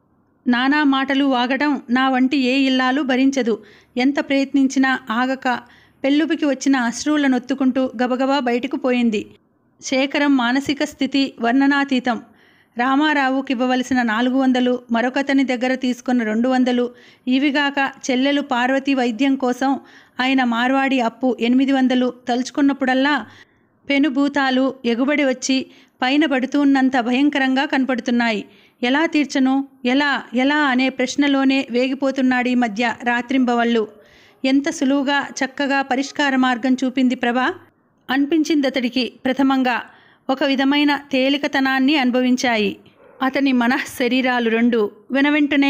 నానా మాటలు వాగడం నా వంటి ఏ ఇల్లాలు భరించదు ఎంత ప్రయత్నించినా ఆగక పెళ్ళుపికి వచ్చిన అశ్రువులను నొత్తుకుంటూ గబగబా బయటకు పోయింది శేఖరం మానసిక స్థితి వర్ణనాతీతం రామారావుకి ఇవ్వవలసిన నాలుగు వందలు మరొకతని దగ్గర తీసుకున్న రెండు వందలు ఇవిగాక చెల్లెలు పార్వతి వైద్యం కోసం ఆయన మార్వాడి అప్పు ఎనిమిది వందలు తలుచుకున్నప్పుడల్లా పెనుభూతాలు ఎగుబడి వచ్చి పైన పడుతున్నంత భయంకరంగా కనపడుతున్నాయి ఎలా తీర్చను ఎలా ఎలా అనే ప్రశ్నలోనే వేగిపోతున్నాడు ఈ మధ్య రాత్రింబవళ్ళు ఎంత సులువుగా చక్కగా పరిష్కార మార్గం చూపింది ప్రభా అనిపించింది అతడికి ప్రథమంగా ఒక విధమైన తేలికతనాన్ని అనుభవించాయి అతని మనః శరీరాలు రెండు వెనవెంటనే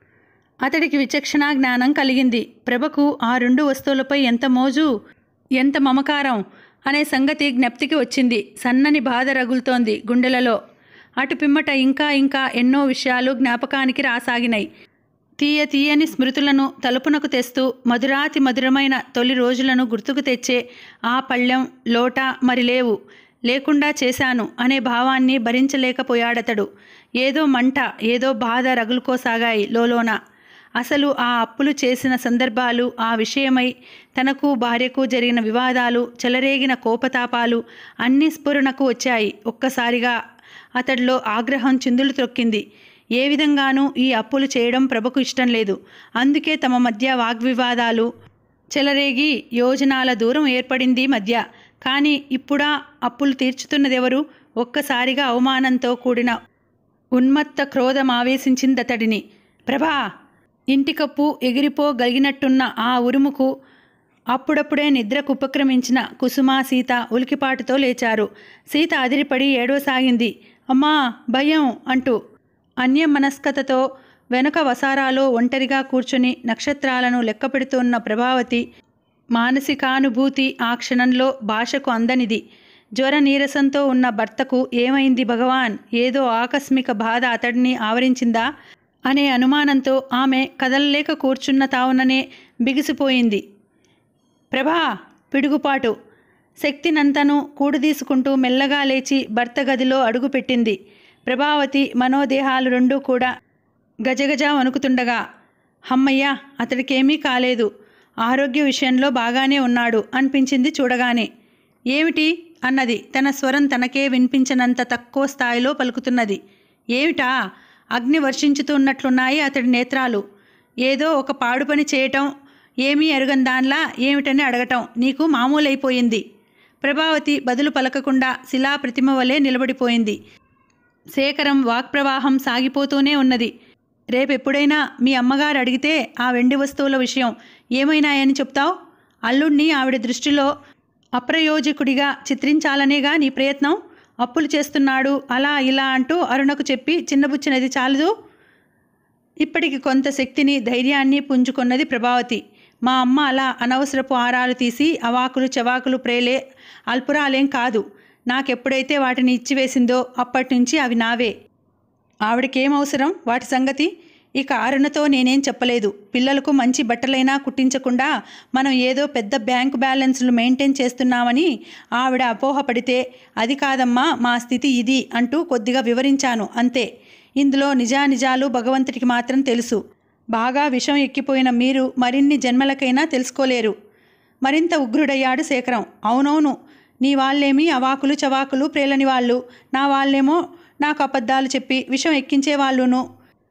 అతడికి విచక్షణ జ్ఞానం కలిగింది ప్రభకు ఆ రెండు వస్తువులపై ఎంత మోజు ఎంత మమకారం అనే సంగతి జ్ఞప్తికి వచ్చింది సన్నని బాధ రగులుతోంది గుండెలలో అటు పిమ్మట ఇంకా ఇంకా ఎన్నో విషయాలు జ్ఞాపకానికి రాసాగినాయి తీయ తీయని స్మృతులను తలుపునకు తెస్తూ మధురాతి మధురమైన తొలి రోజులను గుర్తుకు తెచ్చే ఆ పళ్ళెం లోట మరి లేవు లేకుండా చేశాను అనే భావాన్ని భరించలేకపోయాడతడు ఏదో మంట ఏదో బాధ రగులుకోసాగాయి లోలోన అసలు ఆ అప్పులు చేసిన సందర్భాలు ఆ విషయమై తనకు భార్యకు జరిగిన వివాదాలు చెలరేగిన కోపతాపాలు అన్ని స్ఫురణకు వచ్చాయి ఒక్కసారిగా అతడిలో ఆగ్రహం చిందులు త్రొక్కింది ఏ విధంగానూ ఈ అప్పులు చేయడం ప్రభకు ఇష్టం లేదు అందుకే తమ మధ్య వాగ్వివాదాలు చెలరేగి యోజనాల దూరం ఏర్పడింది మధ్య కానీ ఇప్పుడా అప్పులు తీర్చుతున్నదెవరు ఒక్కసారిగా అవమానంతో కూడిన ఉన్మత్త క్రోధం ఆవేశించిందతడిని ప్రభా ఇంటికప్పు ఎగిరిపోగలిగినట్టున్న ఆ ఉరుముకు అప్పుడప్పుడే నిద్రకు ఉపక్రమించిన కుసుమ సీత ఉలికిపాటుతో లేచారు సీత అదిరిపడి ఏడవసాగింది అమ్మా భయం అంటూ అన్యమనస్కతతో వెనుక వసారాలో ఒంటరిగా కూర్చుని నక్షత్రాలను లెక్కపెడుతున్న ప్రభావతి మానసికానుభూతి ఆ క్షణంలో భాషకు అందనిది జ్వర నీరసంతో ఉన్న భర్తకు ఏమైంది భగవాన్ ఏదో ఆకస్మిక బాధ అతడిని ఆవరించిందా అనే అనుమానంతో ఆమె కదలలేక కూర్చున్న తావుననే బిగిసిపోయింది ప్రభా పిడుగుపాటు శక్తినంతను కూడదీసుకుంటూ మెల్లగా లేచి భర్త గదిలో అడుగుపెట్టింది ప్రభావతి మనోదేహాలు రెండూ కూడా గజగజ వణుకుతుండగా హమ్మయ్య అతడికేమీ కాలేదు ఆరోగ్య విషయంలో బాగానే ఉన్నాడు అనిపించింది చూడగానే ఏమిటి అన్నది తన స్వరం తనకే వినిపించనంత తక్కువ స్థాయిలో పలుకుతున్నది ఏమిటా అగ్ని వర్షించుతున్నట్లున్నాయి అతడి నేత్రాలు ఏదో ఒక పాడు పని చేయటం ఏమీ ఎరుగని దానిలా ఏమిటని అడగటం నీకు మామూలైపోయింది ప్రభావతి బదులు పలకకుండా శిలా ప్రతిమ వలె నిలబడిపోయింది శేఖరం వాక్ప్రవాహం సాగిపోతూనే ఉన్నది రేపెప్పుడైనా మీ అమ్మగారు అడిగితే ఆ వెండి వస్తువుల విషయం ఏమైనాయని చెప్తావు అల్లుడిని ఆవిడ దృష్టిలో అప్రయోజకుడిగా చిత్రించాలనేగా నీ ప్రయత్నం అప్పులు చేస్తున్నాడు అలా ఇలా అంటూ అరుణకు చెప్పి చిన్నబుచ్చినది చాలదు ఇప్పటికి కొంత శక్తిని ధైర్యాన్ని పుంజుకున్నది ప్రభావతి మా అమ్మ అలా అనవసరపు ఆరాలు తీసి అవాకులు చవాకులు ప్రేలే అల్పురాలేం కాదు నాకెప్పుడైతే వాటిని ఇచ్చివేసిందో అప్పటి నుంచి అవి నావే ఆవిడకేం అవసరం వాటి సంగతి ఇక అరుణతో నేనేం చెప్పలేదు పిల్లలకు మంచి బట్టలైనా కుట్టించకుండా మనం ఏదో పెద్ద బ్యాంకు బ్యాలెన్స్లు మెయింటైన్ చేస్తున్నామని ఆవిడ అపోహపడితే అది కాదమ్మా మా స్థితి ఇది అంటూ కొద్దిగా వివరించాను అంతే ఇందులో నిజానిజాలు భగవంతుడికి మాత్రం తెలుసు బాగా విషం ఎక్కిపోయిన మీరు మరిన్ని జన్మలకైనా తెలుసుకోలేరు మరింత ఉగ్రుడయ్యాడు శేఖరం అవునవును నీ వాళ్ళేమి అవాకులు చవాకులు ప్రేలని వాళ్ళు నా వాళ్ళేమో నాకు అబద్ధాలు చెప్పి విషం ఎక్కించే వాళ్ళును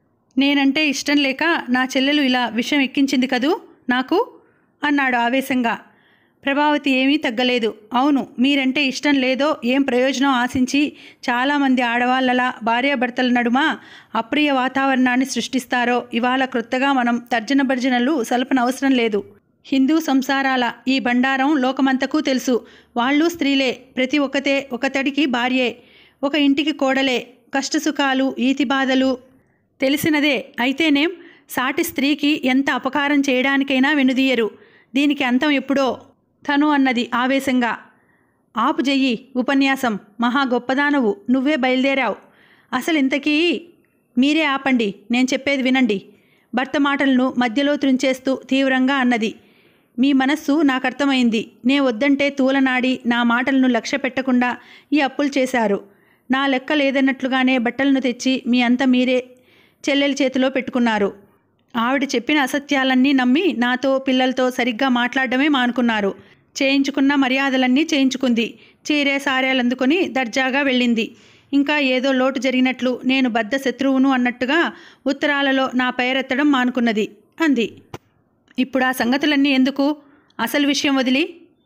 నేనంటే ఇష్టం లేక నా చెల్లెలు ఇలా విషం ఎక్కించింది కదూ నాకు అన్నాడు ఆవేశంగా ప్రభావతి ఏమీ తగ్గలేదు అవును మీరంటే ఇష్టం లేదో ఏం ప్రయోజనం ఆశించి చాలామంది ఆడవాళ్ళలా భార్యాభర్తల నడుమ అప్రియ వాతావరణాన్ని సృష్టిస్తారో ఇవాళ క్రొత్తగా మనం తర్జన భర్జనలు సలపనవసరం లేదు హిందూ సంసారాల ఈ బండారం లోకమంతకు తెలుసు వాళ్ళు స్త్రీలే ప్రతి ఒక్కతే ఒకతడికి భార్యే ఒక ఇంటికి కోడలే కష్టసుఖాలు ఈతి బాధలు తెలిసినదే అయితేనేం సాటి స్త్రీకి ఎంత అపకారం చేయడానికైనా వెనుదీయరు దీనికి అంతం ఎప్పుడో తను అన్నది ఆవేశంగా ఆపు చెయ్యి ఉపన్యాసం మహా గొప్పదానవు నువ్వే బయలుదేరావు అసలు ఇంతకీ మీరే ఆపండి నేను చెప్పేది వినండి భర్త మాటలను మధ్యలో త్రుంచేస్తూ తీవ్రంగా అన్నది మీ మనస్సు నాకు అర్థమైంది నే వద్దంటే తూలనాడి నా మాటలను లక్ష్య పెట్టకుండా ఈ అప్పులు చేశారు నా లెక్క లేదన్నట్లుగానే బట్టలను తెచ్చి మీ అంత మీరే చెల్లెల చేతిలో పెట్టుకున్నారు ఆవిడ చెప్పిన అసత్యాలన్నీ నమ్మి నాతో పిల్లలతో సరిగ్గా మాట్లాడడమే మానుకున్నారు చేయించుకున్న మర్యాదలన్నీ చేయించుకుంది చీరే సారేలు అందుకొని దర్జాగా వెళ్ళింది ఇంకా ఏదో లోటు జరిగినట్లు నేను బద్ద శత్రువును అన్నట్టుగా ఉత్తరాలలో నా పేరెత్తడం మానుకున్నది అంది ఇప్పుడు ఆ సంగతులన్నీ ఎందుకు అసలు విషయం వదిలి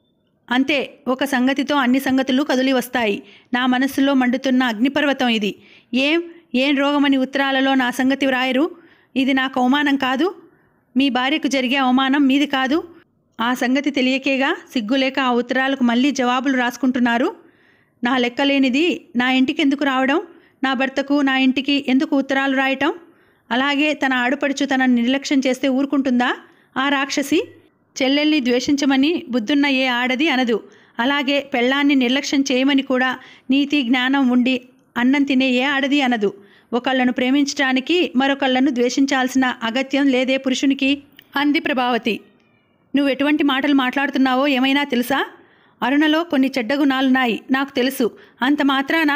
అంతే ఒక సంగతితో అన్ని సంగతులు కదిలి వస్తాయి నా మనస్సులో మండుతున్న అగ్నిపర్వతం ఇది ఏం ఏం రోగమని ఉత్తరాలలో నా సంగతి వ్రాయరు ఇది నాకు అవమానం కాదు మీ భార్యకు జరిగే అవమానం మీది కాదు ఆ సంగతి తెలియకేగా సిగ్గులేక ఆ ఉత్తరాలకు మళ్ళీ జవాబులు రాసుకుంటున్నారు నా లెక్కలేనిది నా ఇంటికి ఎందుకు రావడం నా భర్తకు నా ఇంటికి ఎందుకు ఉత్తరాలు రాయటం అలాగే తన ఆడుపడుచు తనను నిర్లక్ష్యం చేస్తే ఊరుకుంటుందా ఆ రాక్షసి చెల్లెల్ని ద్వేషించమని బుద్ధున్న ఏ ఆడది అనదు అలాగే పెళ్ళాన్ని నిర్లక్ష్యం చేయమని కూడా నీతి జ్ఞానం ఉండి అన్నం తినే ఏ ఆడది అనదు ఒకళ్ళను ప్రేమించటానికి మరొకళ్ళను ద్వేషించాల్సిన అగత్యం లేదే పురుషునికి అంది ప్రభావతి నువ్వు ఎటువంటి మాటలు మాట్లాడుతున్నావో ఏమైనా తెలుసా అరుణలో కొన్ని చెడ్డ గుణాలున్నాయి నాకు తెలుసు అంత మాత్రానా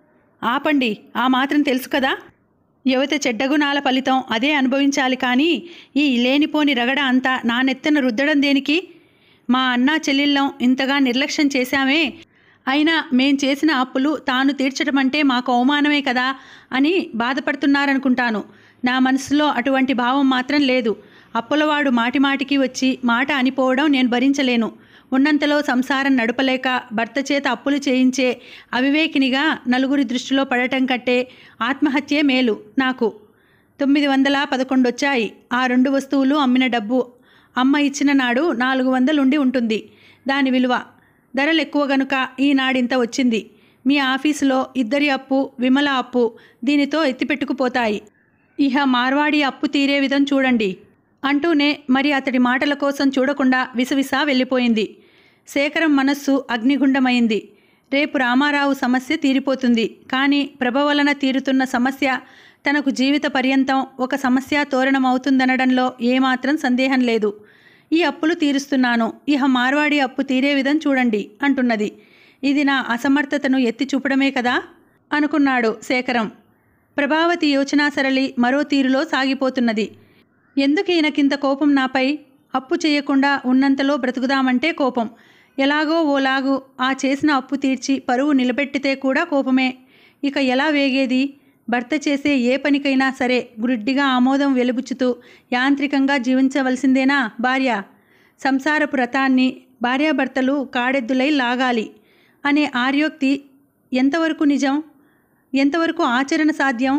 ఆపండి ఆ మాత్రం తెలుసు కదా యువత చెడ్డ గుణాల ఫలితం అదే అనుభవించాలి కానీ ఈ లేనిపోని రగడ అంతా నా నెత్తన రుద్దడం దేనికి మా అన్న చెల్లెళ్ళం ఇంతగా నిర్లక్ష్యం చేశామే అయినా మేం చేసిన అప్పులు తాను తీర్చడం అంటే మాకు అవమానమే కదా అని బాధపడుతున్నారనుకుంటాను నా మనసులో అటువంటి భావం మాత్రం లేదు అప్పులవాడు మాటిమాటికి వచ్చి మాట అనిపోవడం నేను భరించలేను ఉన్నంతలో సంసారం నడపలేక భర్త చేత అప్పులు చేయించే అవివేకినిగా నలుగురి దృష్టిలో పడటం కట్టే ఆత్మహత్యే మేలు నాకు తొమ్మిది వందల పదకొండు వచ్చాయి ఆ రెండు వస్తువులు అమ్మిన డబ్బు అమ్మ ఇచ్చిన నాడు నాలుగు వందలుండి ఉంటుంది దాని విలువ ధరలు ఎక్కువ గనుక ఈనాడింత వచ్చింది మీ ఆఫీసులో ఇద్దరి అప్పు విమల అప్పు దీనితో ఎత్తిపెట్టుకుపోతాయి ఇహ మార్వాడి అప్పు తీరే విధం చూడండి అంటూనే మరి అతడి మాటల కోసం చూడకుండా విసవిసా వెళ్ళిపోయింది శేఖరం మనస్సు అగ్నిగుండమైంది రేపు రామారావు సమస్య తీరిపోతుంది కానీ ప్రభ వలన తీరుతున్న సమస్య తనకు జీవిత పర్యంతం ఒక సమస్య తోరణమవుతుందనడంలో ఏమాత్రం సందేహం లేదు ఈ అప్పులు తీరుస్తున్నాను ఇహ మార్వాడి అప్పు తీరే విధం చూడండి అంటున్నది ఇది నా అసమర్థతను ఎత్తి చూపడమే కదా అనుకున్నాడు శేఖరం ప్రభావతి యోచనా సరళి మరో తీరులో సాగిపోతున్నది ఎందుకు ఈయనకింత కోపం నాపై అప్పు చేయకుండా ఉన్నంతలో బ్రతుకుదామంటే కోపం ఎలాగో ఓలాగు ఆ చేసిన అప్పు తీర్చి పరువు నిలబెట్టితే కూడా కోపమే ఇక ఎలా వేగేది భర్త చేసే ఏ పనికైనా సరే గుడ్డిగా ఆమోదం వెలుబుచ్చుతూ యాంత్రికంగా జీవించవలసిందేనా భార్య సంసారపు రథాన్ని భార్యాభర్తలు కాడెద్దులై లాగాలి అనే ఆర్యోక్తి ఎంతవరకు నిజం ఎంతవరకు ఆచరణ సాధ్యం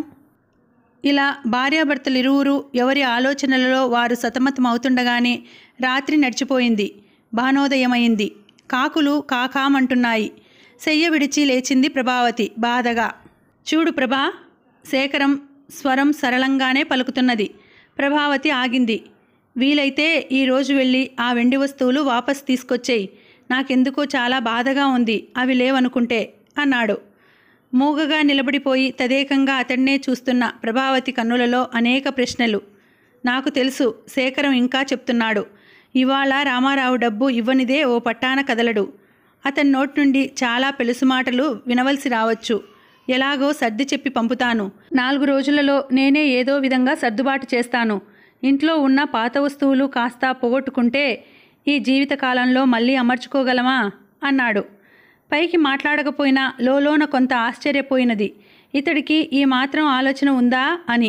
ఇలా భార్యాభర్తలు ఇరువురు ఎవరి ఆలోచనలలో వారు సతమతం అవుతుండగానే రాత్రి నడిచిపోయింది భానోదయమైంది కాకులు కాకామంటున్నాయి సెయ్య విడిచి లేచింది ప్రభావతి బాధగా చూడు ప్రభా శేఖరం స్వరం సరళంగానే పలుకుతున్నది ప్రభావతి ఆగింది వీలైతే ఈరోజు వెళ్ళి ఆ వెండి వస్తువులు వాపస్ తీసుకొచ్చేయి నాకెందుకో చాలా బాధగా ఉంది అవి లేవనుకుంటే అన్నాడు మూగగా నిలబడిపోయి తదేకంగా అతన్నే చూస్తున్న ప్రభావతి కన్నులలో అనేక ప్రశ్నలు నాకు తెలుసు శేఖరం ఇంకా చెప్తున్నాడు ఇవాళ రామారావు డబ్బు ఇవ్వనిదే ఓ పట్టాన కదలడు అతని నోటి నుండి చాలా పెలుసు మాటలు వినవలసి రావచ్చు ఎలాగో సర్ది చెప్పి పంపుతాను నాలుగు రోజులలో నేనే ఏదో విధంగా సర్దుబాటు చేస్తాను ఇంట్లో ఉన్న పాత వస్తువులు కాస్త పోగొట్టుకుంటే ఈ జీవితకాలంలో మళ్ళీ అమర్చుకోగలమా అన్నాడు పైకి మాట్లాడకపోయినా లోలోన కొంత ఆశ్చర్యపోయినది ఇతడికి ఈ మాత్రం ఆలోచన ఉందా అని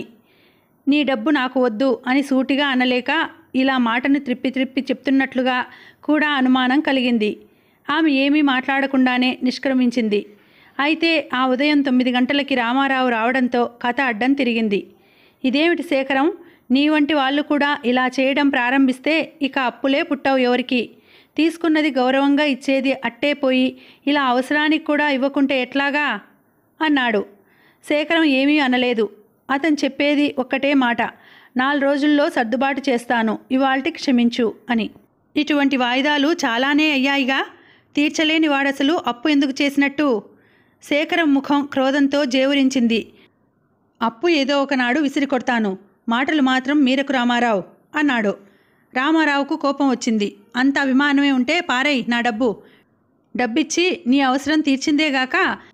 నీ డబ్బు నాకు వద్దు అని సూటిగా అనలేక ఇలా మాటను త్రిప్పి త్రిప్పి చెప్తున్నట్లుగా కూడా అనుమానం కలిగింది ఆమె ఏమీ మాట్లాడకుండానే నిష్క్రమించింది అయితే ఆ ఉదయం తొమ్మిది గంటలకి రామారావు రావడంతో కథ అడ్డం తిరిగింది ఇదేమిటి శేఖరం నీ వంటి వాళ్ళు కూడా ఇలా చేయడం ప్రారంభిస్తే ఇక అప్పులే పుట్టవు ఎవరికి తీసుకున్నది గౌరవంగా ఇచ్చేది అట్టే పోయి ఇలా అవసరానికి కూడా ఇవ్వకుంటే ఎట్లాగా అన్నాడు శేఖరం ఏమీ అనలేదు అతను చెప్పేది ఒక్కటే మాట నాలుగు రోజుల్లో సర్దుబాటు చేస్తాను ఇవాల్టి క్షమించు అని ఇటువంటి వాయిదాలు చాలానే అయ్యాయిగా తీర్చలేని వాడసలు అప్పు ఎందుకు చేసినట్టు శేఖరం ముఖం క్రోధంతో జేవురించింది అప్పు ఏదో ఒకనాడు విసిరి కొడతాను మాటలు మాత్రం మీరకు రామారావు అన్నాడు రామారావుకు కోపం వచ్చింది అంత అభిమానమే ఉంటే పారేయ్ నా డబ్బు డబ్బిచ్చి నీ అవసరం తీర్చిందేగాక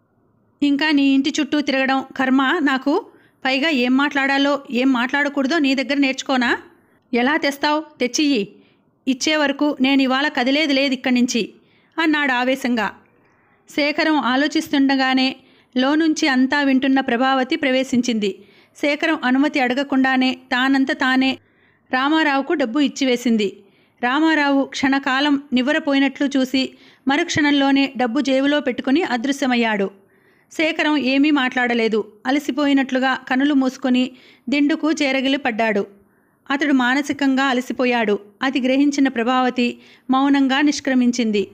ఇంకా నీ ఇంటి చుట్టూ తిరగడం కర్మ నాకు పైగా ఏం మాట్లాడాలో ఏం మాట్లాడకూడదో నీ దగ్గర నేర్చుకోనా ఎలా తెస్తావు తెచ్చియ్యి ఇచ్చే వరకు నేను ఇవాళ కదిలేది లేదు ఇక్కడి నుంచి అన్నాడు ఆవేశంగా శేఖరం ఆలోచిస్తుండగానే లోనుంచి అంతా వింటున్న ప్రభావతి ప్రవేశించింది శేఖరం అనుమతి అడగకుండానే తానంత తానే రామారావుకు డబ్బు ఇచ్చివేసింది రామారావు క్షణకాలం నివ్వరపోయినట్లు చూసి మరుక్షణంలోనే డబ్బు జేబులో పెట్టుకుని అదృశ్యమయ్యాడు శేఖరం ఏమీ మాట్లాడలేదు అలసిపోయినట్లుగా కనులు మూసుకొని దిండుకు చేరగిలి పడ్డాడు అతడు మానసికంగా అలసిపోయాడు అది గ్రహించిన ప్రభావతి మౌనంగా నిష్క్రమించింది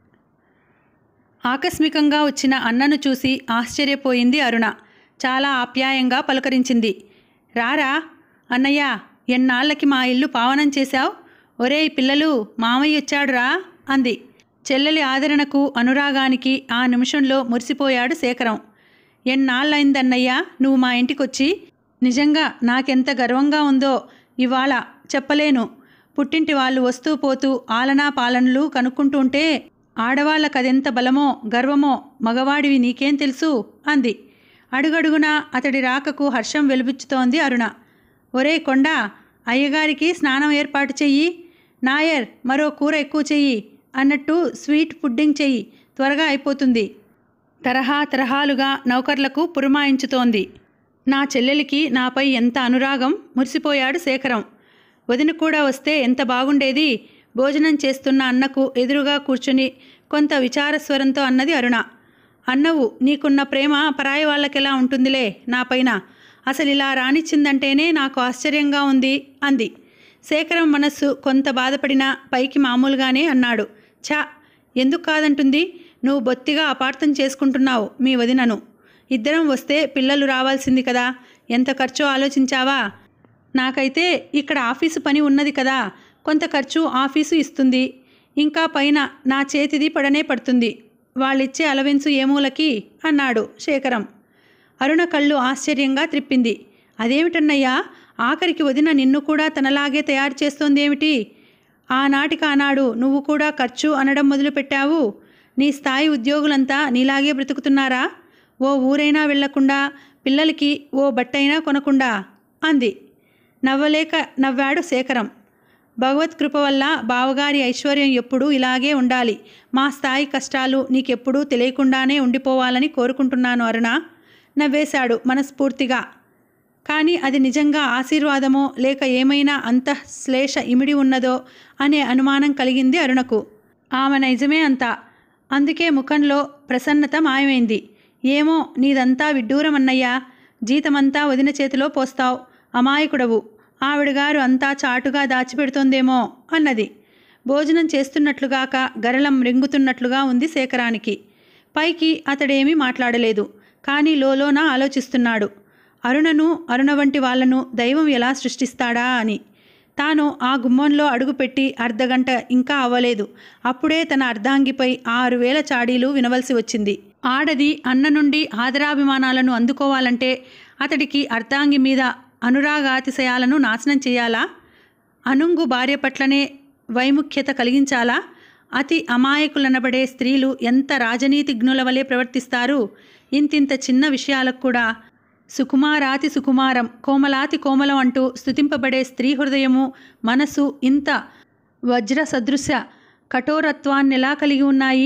ఆకస్మికంగా వచ్చిన అన్నను చూసి ఆశ్చర్యపోయింది అరుణ చాలా ఆప్యాయంగా పలకరించింది రారా అన్నయ్య ఎన్నాళ్ళకి మా ఇల్లు పావనం చేశావు ఒరేయ్ పిల్లలు మామయ్య వచ్చాడురా అంది చెల్లెలి ఆదరణకు అనురాగానికి ఆ నిమిషంలో మురిసిపోయాడు శేఖరం ఎన్నాళ్ళైందన్నయ్య నువ్వు మా ఇంటికొచ్చి నిజంగా నాకెంత గర్వంగా ఉందో ఇవాళ చెప్పలేను పుట్టింటి వాళ్ళు వస్తూ పోతూ ఆలనా పాలనలు కనుక్కుంటుంటే ఆడవాళ్ళకదెంత బలమో గర్వమో మగవాడివి నీకేం తెలుసు అంది అడుగడుగునా అతడి రాకకు హర్షం వెలుబుచ్చుతోంది అరుణ ఒరే కొండ అయ్యగారికి స్నానం ఏర్పాటు చెయ్యి నాయర్ మరో కూర ఎక్కువ చెయ్యి అన్నట్టు స్వీట్ పుడ్డింగ్ చెయ్యి త్వరగా అయిపోతుంది తరహా తరహాలుగా నౌకర్లకు పురమాయించుతోంది నా చెల్లెలికి నాపై ఎంత అనురాగం మురిసిపోయాడు శేఖరం వదిన కూడా వస్తే ఎంత బాగుండేది భోజనం చేస్తున్న అన్నకు ఎదురుగా కూర్చుని కొంత విచారస్వరంతో అన్నది అరుణ అన్నవు నీకున్న ప్రేమ పరాయి వాళ్ళకెలా ఉంటుందిలే నా పైన అసలు ఇలా రానిచ్చిందంటేనే నాకు ఆశ్చర్యంగా ఉంది అంది శేఖరం మనస్సు కొంత బాధపడినా పైకి మామూలుగానే అన్నాడు ఛా ఎందుకు కాదంటుంది నువ్వు బొత్తిగా అపార్థం చేసుకుంటున్నావు మీ వదినను ఇద్దరం వస్తే పిల్లలు రావాల్సింది కదా ఎంత ఖర్చో ఆలోచించావా నాకైతే ఇక్కడ ఆఫీసు పని ఉన్నది కదా కొంత ఖర్చు ఆఫీసు ఇస్తుంది ఇంకా పైన నా చేతిది పడనే పడుతుంది వాళ్ళిచ్చే అలవెన్సు ఏమూలకి అన్నాడు శేఖరం అరుణ కళ్ళు ఆశ్చర్యంగా త్రిప్పింది అదేమిటన్నయ్యా ఆఖరికి వదిన నిన్ను కూడా తనలాగే తయారు చేస్తోందేమిటి ఆనాటికి ఆనాడు నువ్వు కూడా ఖర్చు అనడం మొదలుపెట్టావు నీ స్థాయి ఉద్యోగులంతా నీలాగే బ్రతుకుతున్నారా ఓ ఊరైనా వెళ్లకుండా పిల్లలకి ఓ బట్టైనా కొనకుండా అంది నవ్వలేక నవ్వాడు శేఖరం భగవత్ కృప వల్ల బావగారి ఐశ్వర్యం ఎప్పుడూ ఇలాగే ఉండాలి మా స్థాయి కష్టాలు నీకెప్పుడూ తెలియకుండానే ఉండిపోవాలని కోరుకుంటున్నాను అరుణ నవ్వేశాడు మనస్ఫూర్తిగా కానీ అది నిజంగా ఆశీర్వాదమో లేక ఏమైనా అంతఃశ్లేష ఇమిడి ఉన్నదో అనే అనుమానం కలిగింది అరుణకు ఆమె నిజమే అంతా అందుకే ముఖంలో ప్రసన్నత మాయమైంది ఏమో నీదంతా విడ్డూరమన్నయ్యా జీతమంతా వదిన చేతిలో పోస్తావు అమాయకుడవు ఆవిడగారు అంతా చాటుగా దాచిపెడుతోందేమో అన్నది భోజనం చేస్తున్నట్లుగాక గరళం రింగుతున్నట్లుగా ఉంది శేఖరానికి పైకి అతడేమీ మాట్లాడలేదు కానీ లోలోన ఆలోచిస్తున్నాడు అరుణను అరుణ వంటి వాళ్లను దైవం ఎలా సృష్టిస్తాడా అని తాను ఆ గుమ్మంలో అడుగుపెట్టి అర్ధగంట ఇంకా అవ్వలేదు అప్పుడే తన అర్ధాంగిపై ఆరు వేల చాడీలు వినవలసి వచ్చింది ఆడది అన్న నుండి ఆదరాభిమానాలను అందుకోవాలంటే అతడికి అర్ధాంగి మీద అనురాగాతిశయాలను నాశనం చేయాలా అనుంగు భార్య పట్లనే వైముఖ్యత కలిగించాలా అతి అమాయకులనబడే స్త్రీలు ఎంత రాజనీతిజ్ఞుల వలె ప్రవర్తిస్తారు ఇంతింత చిన్న విషయాలకు కూడా సుకుమారాతి సుకుమారం కోమలాతి కోమలం అంటూ స్తుతింపబడే స్త్రీ హృదయము మనసు ఇంత వజ్ర సదృశ కఠోరత్వాన్నెలా కలిగి ఉన్నాయి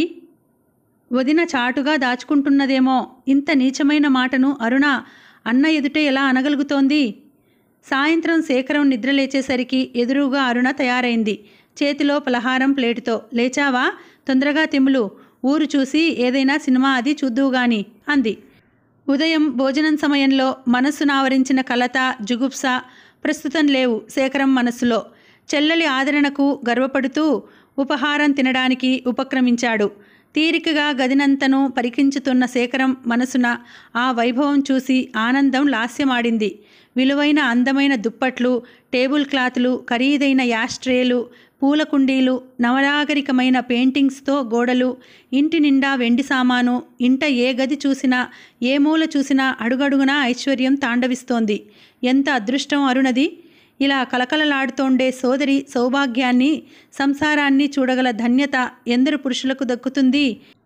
వదిన చాటుగా దాచుకుంటున్నదేమో ఇంత నీచమైన మాటను అరుణ అన్న ఎదుటే ఎలా అనగలుగుతోంది సాయంత్రం శేఖరం నిద్రలేచేసరికి ఎదురుగా అరుణ తయారైంది చేతిలో పలహారం ప్లేటుతో లేచావా తొందరగా తిమ్ములు ఊరు చూసి ఏదైనా సినిమా అది చూద్దువు గాని అంది ఉదయం భోజనం సమయంలో మనస్సును ఆవరించిన కలత జుగుప్స ప్రస్తుతం లేవు శేఖరం మనస్సులో చెల్లెలి ఆదరణకు గర్వపడుతూ ఉపహారం తినడానికి ఉపక్రమించాడు తీరికగా గదినంతను పరికించుతున్న శేఖరం మనసున ఆ వైభవం చూసి ఆనందం లాస్యమాడింది విలువైన అందమైన దుప్పట్లు టేబుల్ క్లాతులు ఖరీదైన యాస్ట్రేలు పూల కుండీలు నవనాగరికమైన పెయింటింగ్స్తో గోడలు ఇంటి నిండా వెండి సామాను ఇంట ఏ గది చూసినా ఏ మూల చూసినా అడుగడుగునా ఐశ్వర్యం తాండవిస్తోంది ఎంత అదృష్టం అరుణది ఇలా కలకలలాడుతోండే సోదరి సౌభాగ్యాన్ని సంసారాన్ని చూడగల ధన్యత ఎందరు పురుషులకు దక్కుతుంది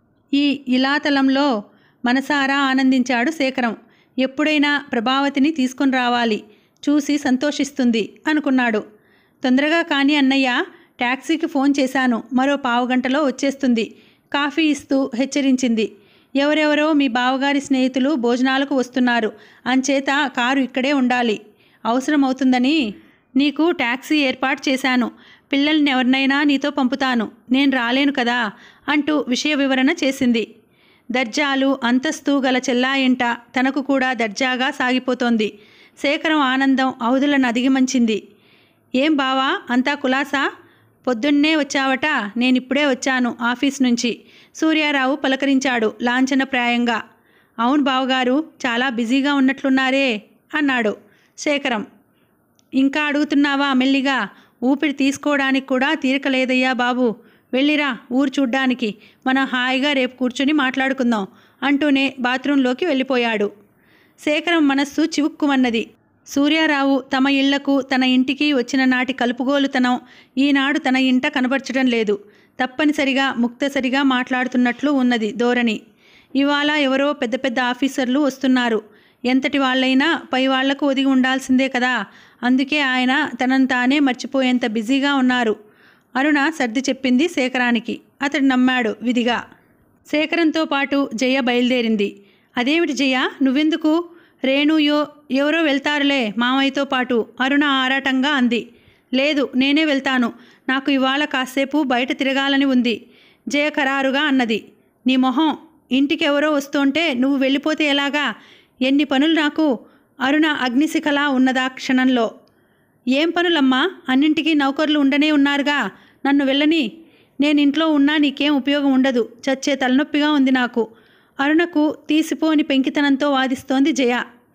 ఈ ఇలాతలంలో మనసారా ఆనందించాడు శేఖరం ఎప్పుడైనా ప్రభావతిని తీసుకొని రావాలి చూసి సంతోషిస్తుంది అనుకున్నాడు తొందరగా కానీ అన్నయ్య ట్యాక్సీకి ఫోన్ చేశాను మరో పావుగంటలో వచ్చేస్తుంది కాఫీ ఇస్తూ హెచ్చరించింది ఎవరెవరో మీ బావగారి స్నేహితులు భోజనాలకు వస్తున్నారు అంచేత కారు ఇక్కడే ఉండాలి అవసరమవుతుందని నీకు ట్యాక్సీ ఏర్పాటు చేశాను పిల్లల్ని ఎవరినైనా నీతో పంపుతాను నేను రాలేను కదా అంటూ విషయ వివరణ చేసింది దర్జాలు అంతస్తు గల చెల్లాయింట తనకు కూడా దర్జాగా సాగిపోతోంది శేఖరం ఆనందం అవధులను అధిగమించింది ఏం బావా అంతా కులాసా పొద్దున్నే వచ్చావట నేనిప్పుడే వచ్చాను ఆఫీస్ నుంచి సూర్యారావు పలకరించాడు లాంఛనప్రాయంగా అవును బావగారు చాలా బిజీగా ఉన్నట్లున్నారే అన్నాడు శేఖరం ఇంకా అడుగుతున్నావా మెల్లిగా ఊపిరి తీసుకోవడానికి కూడా తీరిక లేదయ్యా బాబు వెళ్ళిరా ఊరు చూడ్డానికి మనం హాయిగా రేపు కూర్చుని మాట్లాడుకుందాం అంటూనే బాత్రూంలోకి వెళ్ళిపోయాడు శేఖరం మనస్సు చివుక్కుమన్నది సూర్యారావు తమ ఇళ్లకు తన ఇంటికి వచ్చిన నాటి కలుపుగోలుతనం ఈనాడు తన ఇంట కనబరచడం లేదు తప్పనిసరిగా ముక్తసరిగా మాట్లాడుతున్నట్లు ఉన్నది ధోరణి ఇవాళ ఎవరో పెద్ద పెద్ద ఆఫీసర్లు వస్తున్నారు ఎంతటి వాళ్ళైనా పై వాళ్లకు ఒదిగి ఉండాల్సిందే కదా అందుకే ఆయన తనను తానే మర్చిపోయేంత బిజీగా ఉన్నారు అరుణ సర్ది చెప్పింది శేఖరానికి అతడు నమ్మాడు విధిగా శేఖరంతో పాటు జయ బయలుదేరింది అదేమిటి జయ నువ్వెందుకు రేణుయో ఎవరో వెళ్తారులే మామయ్యతో పాటు అరుణ ఆరాటంగా అంది లేదు నేనే వెళ్తాను నాకు ఇవాళ కాసేపు బయట తిరగాలని ఉంది జయ ఖరారుగా అన్నది నీ మొహం ఇంటికి ఎవరో వస్తుంటే నువ్వు వెళ్ళిపోతే ఎలాగా ఎన్ని పనులు నాకు అరుణ అగ్నిశిఖలా ఉన్నదా క్షణంలో ఏం పనులమ్మా అన్నింటికీ నౌకర్లు ఉండనే ఉన్నారుగా నన్ను వెళ్ళని నేను ఇంట్లో ఉన్నా నీకేం ఉపయోగం ఉండదు చచ్చే తలనొప్పిగా ఉంది నాకు అరుణకు తీసిపోని పెంకితనంతో వాదిస్తోంది జయ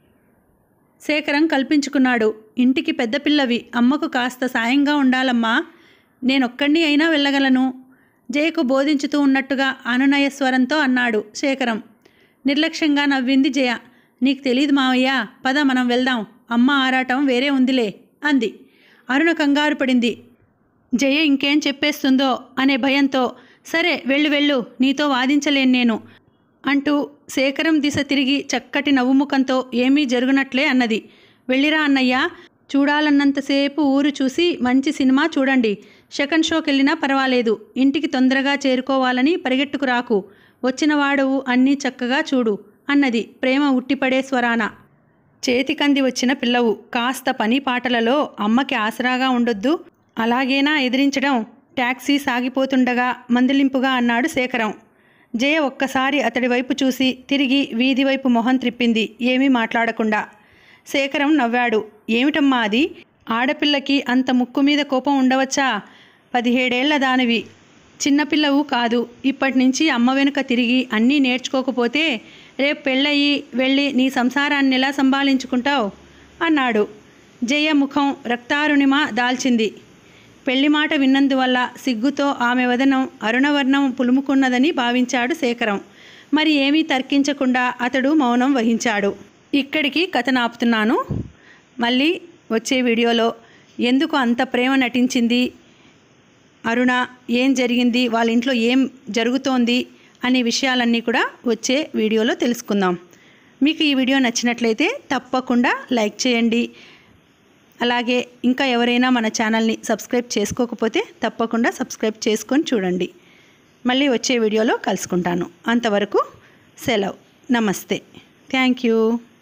శేఖరం కల్పించుకున్నాడు ఇంటికి పెద్ద పిల్లవి అమ్మకు కాస్త సాయంగా ఉండాలమ్మా నేనొక్కడిని అయినా వెళ్ళగలను జయకు బోధించుతూ ఉన్నట్టుగా అనునయ స్వరంతో అన్నాడు శేఖరం నిర్లక్ష్యంగా నవ్వింది జయ నీకు తెలియదు మావయ్య పద మనం వెళ్దాం అమ్మ ఆరాటం వేరే ఉందిలే అంది అరుణ కంగారు పడింది జయ ఇంకేం చెప్పేస్తుందో అనే భయంతో సరే వెళ్ళు వెళ్ళు నీతో వాదించలేను నేను అంటూ శేఖరం దిశ తిరిగి చక్కటి నవ్వుముఖంతో ఏమీ జరుగునట్లే అన్నది వెళ్ళిరా అన్నయ్య చూడాలన్నంతసేపు ఊరు చూసి మంచి సినిమా చూడండి సెకండ్ షోకి వెళ్ళినా పర్వాలేదు ఇంటికి తొందరగా చేరుకోవాలని పరిగెట్టుకు రాకు వచ్చిన వాడవు అన్నీ చక్కగా చూడు అన్నది ప్రేమ ఉట్టిపడే స్వరాన చేతికంది వచ్చిన పిల్లవు కాస్త పని పాటలలో అమ్మకి ఆసరాగా ఉండొద్దు అలాగేనా ఎదిరించడం ట్యాక్సీ సాగిపోతుండగా మందలింపుగా అన్నాడు శేఖరం జయ ఒక్కసారి అతడి వైపు చూసి తిరిగి వీధి వైపు మొహం త్రిప్పింది ఏమీ మాట్లాడకుండా శేఖరం నవ్వాడు ఏమిటమ్మా అది ఆడపిల్లకి అంత ముక్కు మీద కోపం ఉండవచ్చా పదిహేడేళ్ల దానివి చిన్నపిల్లవు కాదు ఇప్పటి నుంచి అమ్మ వెనుక తిరిగి అన్నీ నేర్చుకోకపోతే రేపు పెళ్ళయి వెళ్ళి నీ సంసారాన్ని ఎలా సంభాళించుకుంటావు అన్నాడు జయ ముఖం రక్తారుణిమ దాల్చింది పెళ్లి మాట విన్నందువల్ల సిగ్గుతో ఆమె వదనం అరుణవర్ణం పులుముకున్నదని భావించాడు శేఖరం మరి ఏమీ తర్కించకుండా అతడు మౌనం వహించాడు ఇక్కడికి కథ నాపుతున్నాను మళ్ళీ వచ్చే వీడియోలో ఎందుకు అంత ప్రేమ నటించింది అరుణ ఏం జరిగింది వాళ్ళ ఇంట్లో ఏం జరుగుతోంది అనే విషయాలన్నీ కూడా వచ్చే వీడియోలో తెలుసుకుందాం మీకు ఈ వీడియో నచ్చినట్లయితే తప్పకుండా లైక్ చేయండి అలాగే ఇంకా ఎవరైనా మన ఛానల్ని సబ్స్క్రైబ్ చేసుకోకపోతే తప్పకుండా సబ్స్క్రైబ్ చేసుకొని చూడండి మళ్ళీ వచ్చే వీడియోలో కలుసుకుంటాను అంతవరకు సెలవు నమస్తే థ్యాంక్ యూ